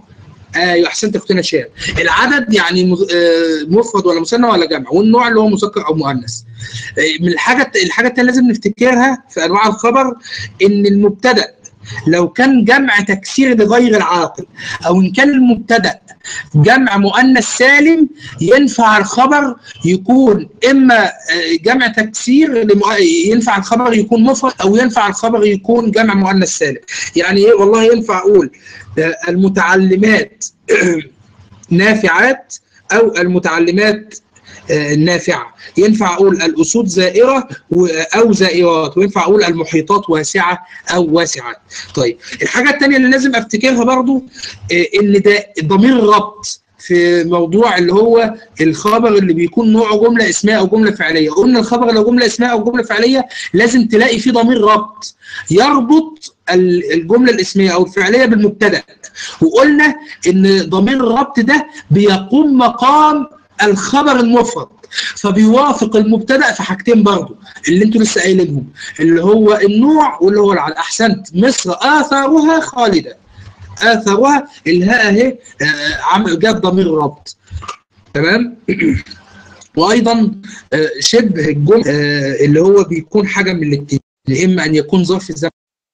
ايوه احسنت يا اختنا شاب العدد يعني مز- آه، مفرد ولا مثنى ولا جمع والنوع اللي هو مذكر او مؤنث آه، من الحاجه الحاجه الثانيه لازم نفتكرها في انواع الخبر ان المبتدا لو كان جمع تكسير لغير العاقل او ان كان المبتدا جمع مؤنث سالم ينفع الخبر يكون اما آه، جمع تكسير لمؤ- ينفع الخبر يكون مفرد او ينفع الخبر يكون جمع مؤنث سالم يعني ايه والله ينفع اقول آه، المتعلمات نافعات او المتعلمات آه، نافعه ينفع اقول الاسود زائره و- او زائرات وينفع اقول المحيطات واسعه او واسعات طيب الحاجه الثانيه اللي لازم افتكرها برضو آه، ان ده ضمير الربط في موضوع اللي هو الخبر اللي بيكون نوعه جمله اسميه او جمله فعليه قلنا الخبر لو جمله اسميه او جمله فعليه لازم تلاقي فيه ضمير ربط يربط ال- الجمله الاسميه او الفعليه بالمبتدا وقلنا ان ضمير الربط ده بيقوم مقام الخبر المفرد فبيوافق المبتدا في حاجتين برضو اللي انتوا لسه قايلينهم اللي هو النوع واللي هو العدد احسنت مصر اثارها خالده اثارها الهاء اهي آه، عم- جاب ضمير الربط تمام وايضا آه، شبه الجمله آه، اللي هو بيكون حاجه من الاثنين اما ان يكون ظرف زمن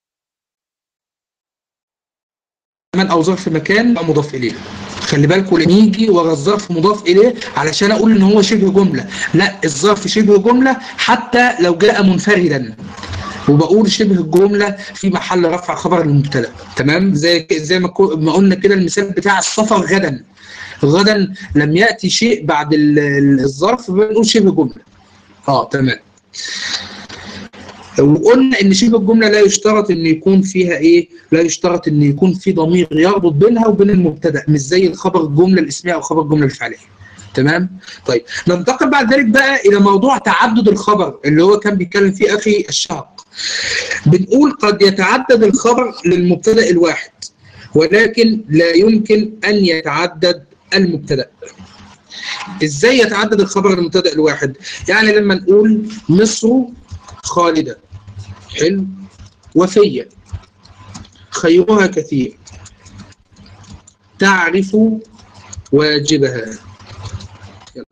او ظرف مكان او مضاف اليه خلي بالكم لما يجي ورا الظرف مضاف اليه علشان اقول ان هو شبه جمله لا الظرف شبه جمله حتى لو جاء منفردا وبقول شبه الجمله في محل رفع خبر المبتدا تمام زي زي ما كو- ما قلنا كده المثال بتاع السفر غدا غدا لم ياتي شيء بعد ال- ال- الظرف بنقول شبه جمله اه تمام وقلنا ان شبه الجمله لا يشترط ان يكون فيها ايه لا يشترط ان يكون في ضمير يربط بينها وبين المبتدا مش زي الخبر الجمله الاسميه او خبر الجمله الفعليه تمام طيب ننتقل بعد ذلك بقى الى موضوع تعدد الخبر اللي هو كان بيتكلم فيه اخي الشاق بنقول قد يتعدد الخبر للمبتدا الواحد ولكن لا يمكن ان يتعدد المبتدا ازاي يتعدد الخبر للمبتدا الواحد يعني لما نقول مصر خالده حلو وفيه خيرها كثير تعرف واجبها يلا.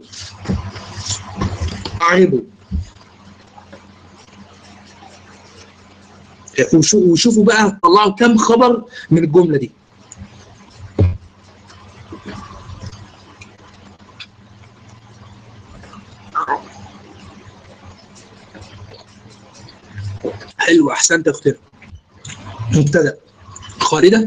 أعربوا وشو- وشوفوا بقى هتطلعوا كم خبر من الجملة دي حلو احسنت يا اختنا مبتدا خالده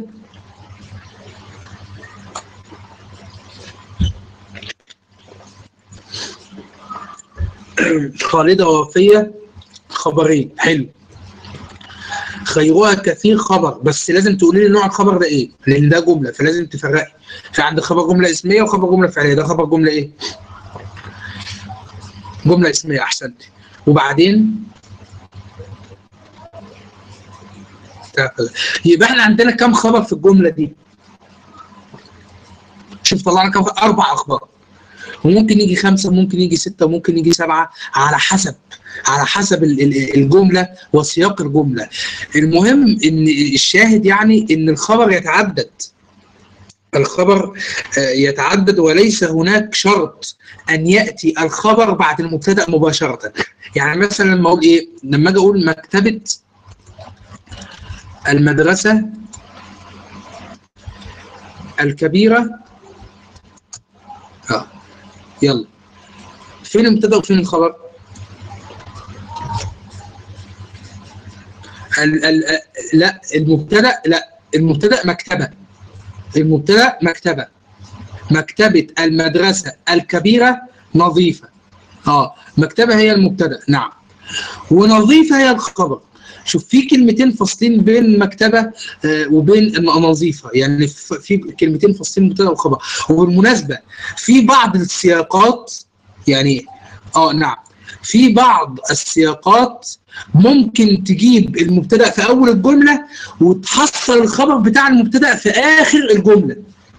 خالده ووفيه خبرين حلو خيرها كثير خبر بس لازم تقولي لي نوع الخبر ده ايه لان ده جمله فلازم تفرقي في عندك خبر جمله اسميه وخبر جمله فعليه ده خبر جمله ايه جمله اسميه احسنت وبعدين يبقى احنا عندنا كم خبر في الجمله دي شوف طلعنا كم خبر؟ اربع اخبار وممكن يجي خمسه وممكن يجي سته وممكن يجي سبعه على حسب على حسب ال- ال- الجمله وسياق الجمله المهم ان الشاهد يعني ان الخبر يتعدد الخبر آه، يتعدد وليس هناك شرط ان ياتي الخبر بعد المبتدا مباشره يعني مثلا لما اقول ايه لما اجي اقول مكتبه المدرسه الكبيره اه يلا فين المبتدا وفين الخبر ال ال لا المبتدا لا المبتدا مكتبه المبتدا مكتبه مكتبه المدرسه الكبيره نظيفه اه مكتبه هي المبتدا نعم ونظيفه هي الخبر شوف في كلمتين فاصلين بين مكتبه آه وبين نظيفه يعني ف- في كلمتين فاصلين مبتدا وخبر وبالمناسبه في بعض السياقات يعني اه نعم في بعض السياقات ممكن تجيب المبتدا في اول الجمله وتحصل الخبر بتاع المبتدا في اخر الجمله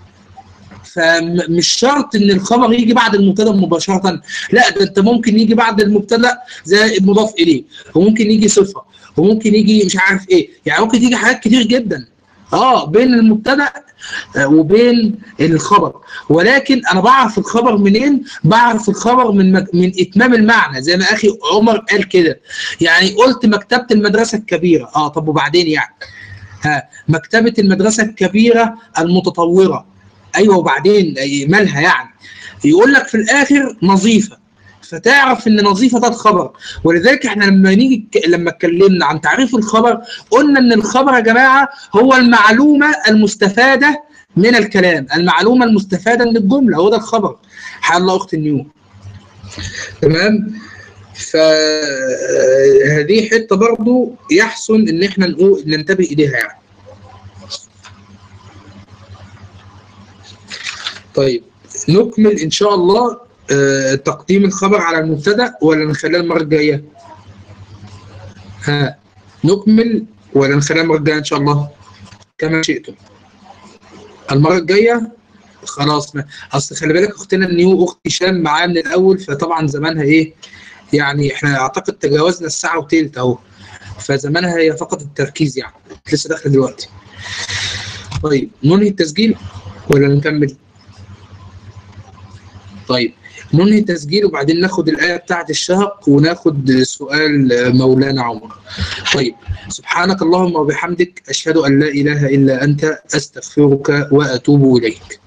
فمش شرط ان الخبر يجي بعد المبتدا مباشره لا ده انت ممكن يجي بعد المبتدا زي المضاف اليه وممكن يجي صفه وممكن يجي مش عارف ايه يعني ممكن يجي حاجات كتير جدا اه بين المبتدا آه، وبين الخبر ولكن انا بعرف الخبر منين بعرف الخبر من مج... من اتمام المعنى زي ما اخي عمر قال كده يعني قلت مكتبه المدرسه الكبيره اه طب وبعدين يعني ها مكتبه المدرسه الكبيره المتطوره ايوه وبعدين أي- مالها يعني يقول لك في الاخر نظيفه فتعرف ان نظيفه ده الخبر ولذلك احنا لما نيجي ك- لما اتكلمنا عن تعريف الخبر قلنا ان الخبر يا جماعه هو المعلومه المستفاده من الكلام المعلومه المستفاده من الجمله هو ده الخبر حال الله اخت النيو تمام فهذه حته برضو يحسن ان احنا نقول ننتبه اليها يعني طيب نكمل ان شاء الله آه، تقديم الخبر على المبتدا ولا نخليها المره الجايه ها نكمل ولا نخليها المره الجايه ان شاء الله كما شئتم المره الجايه خلاص ما. اصل خلي بالك اختنا النيو اخت هشام معايا من الاول فطبعا زمانها ايه يعني احنا اعتقد تجاوزنا الساعه وتلت اهو فزمانها هي فقط التركيز يعني لسه داخله دلوقتي طيب ننهي التسجيل ولا نكمل طيب ننهي التسجيل وبعدين ناخد الآية بتاعت الشهق وناخد سؤال مولانا عمر طيب سبحانك اللهم وبحمدك أشهد أن لا إله إلا أنت أستغفرك وأتوب إليك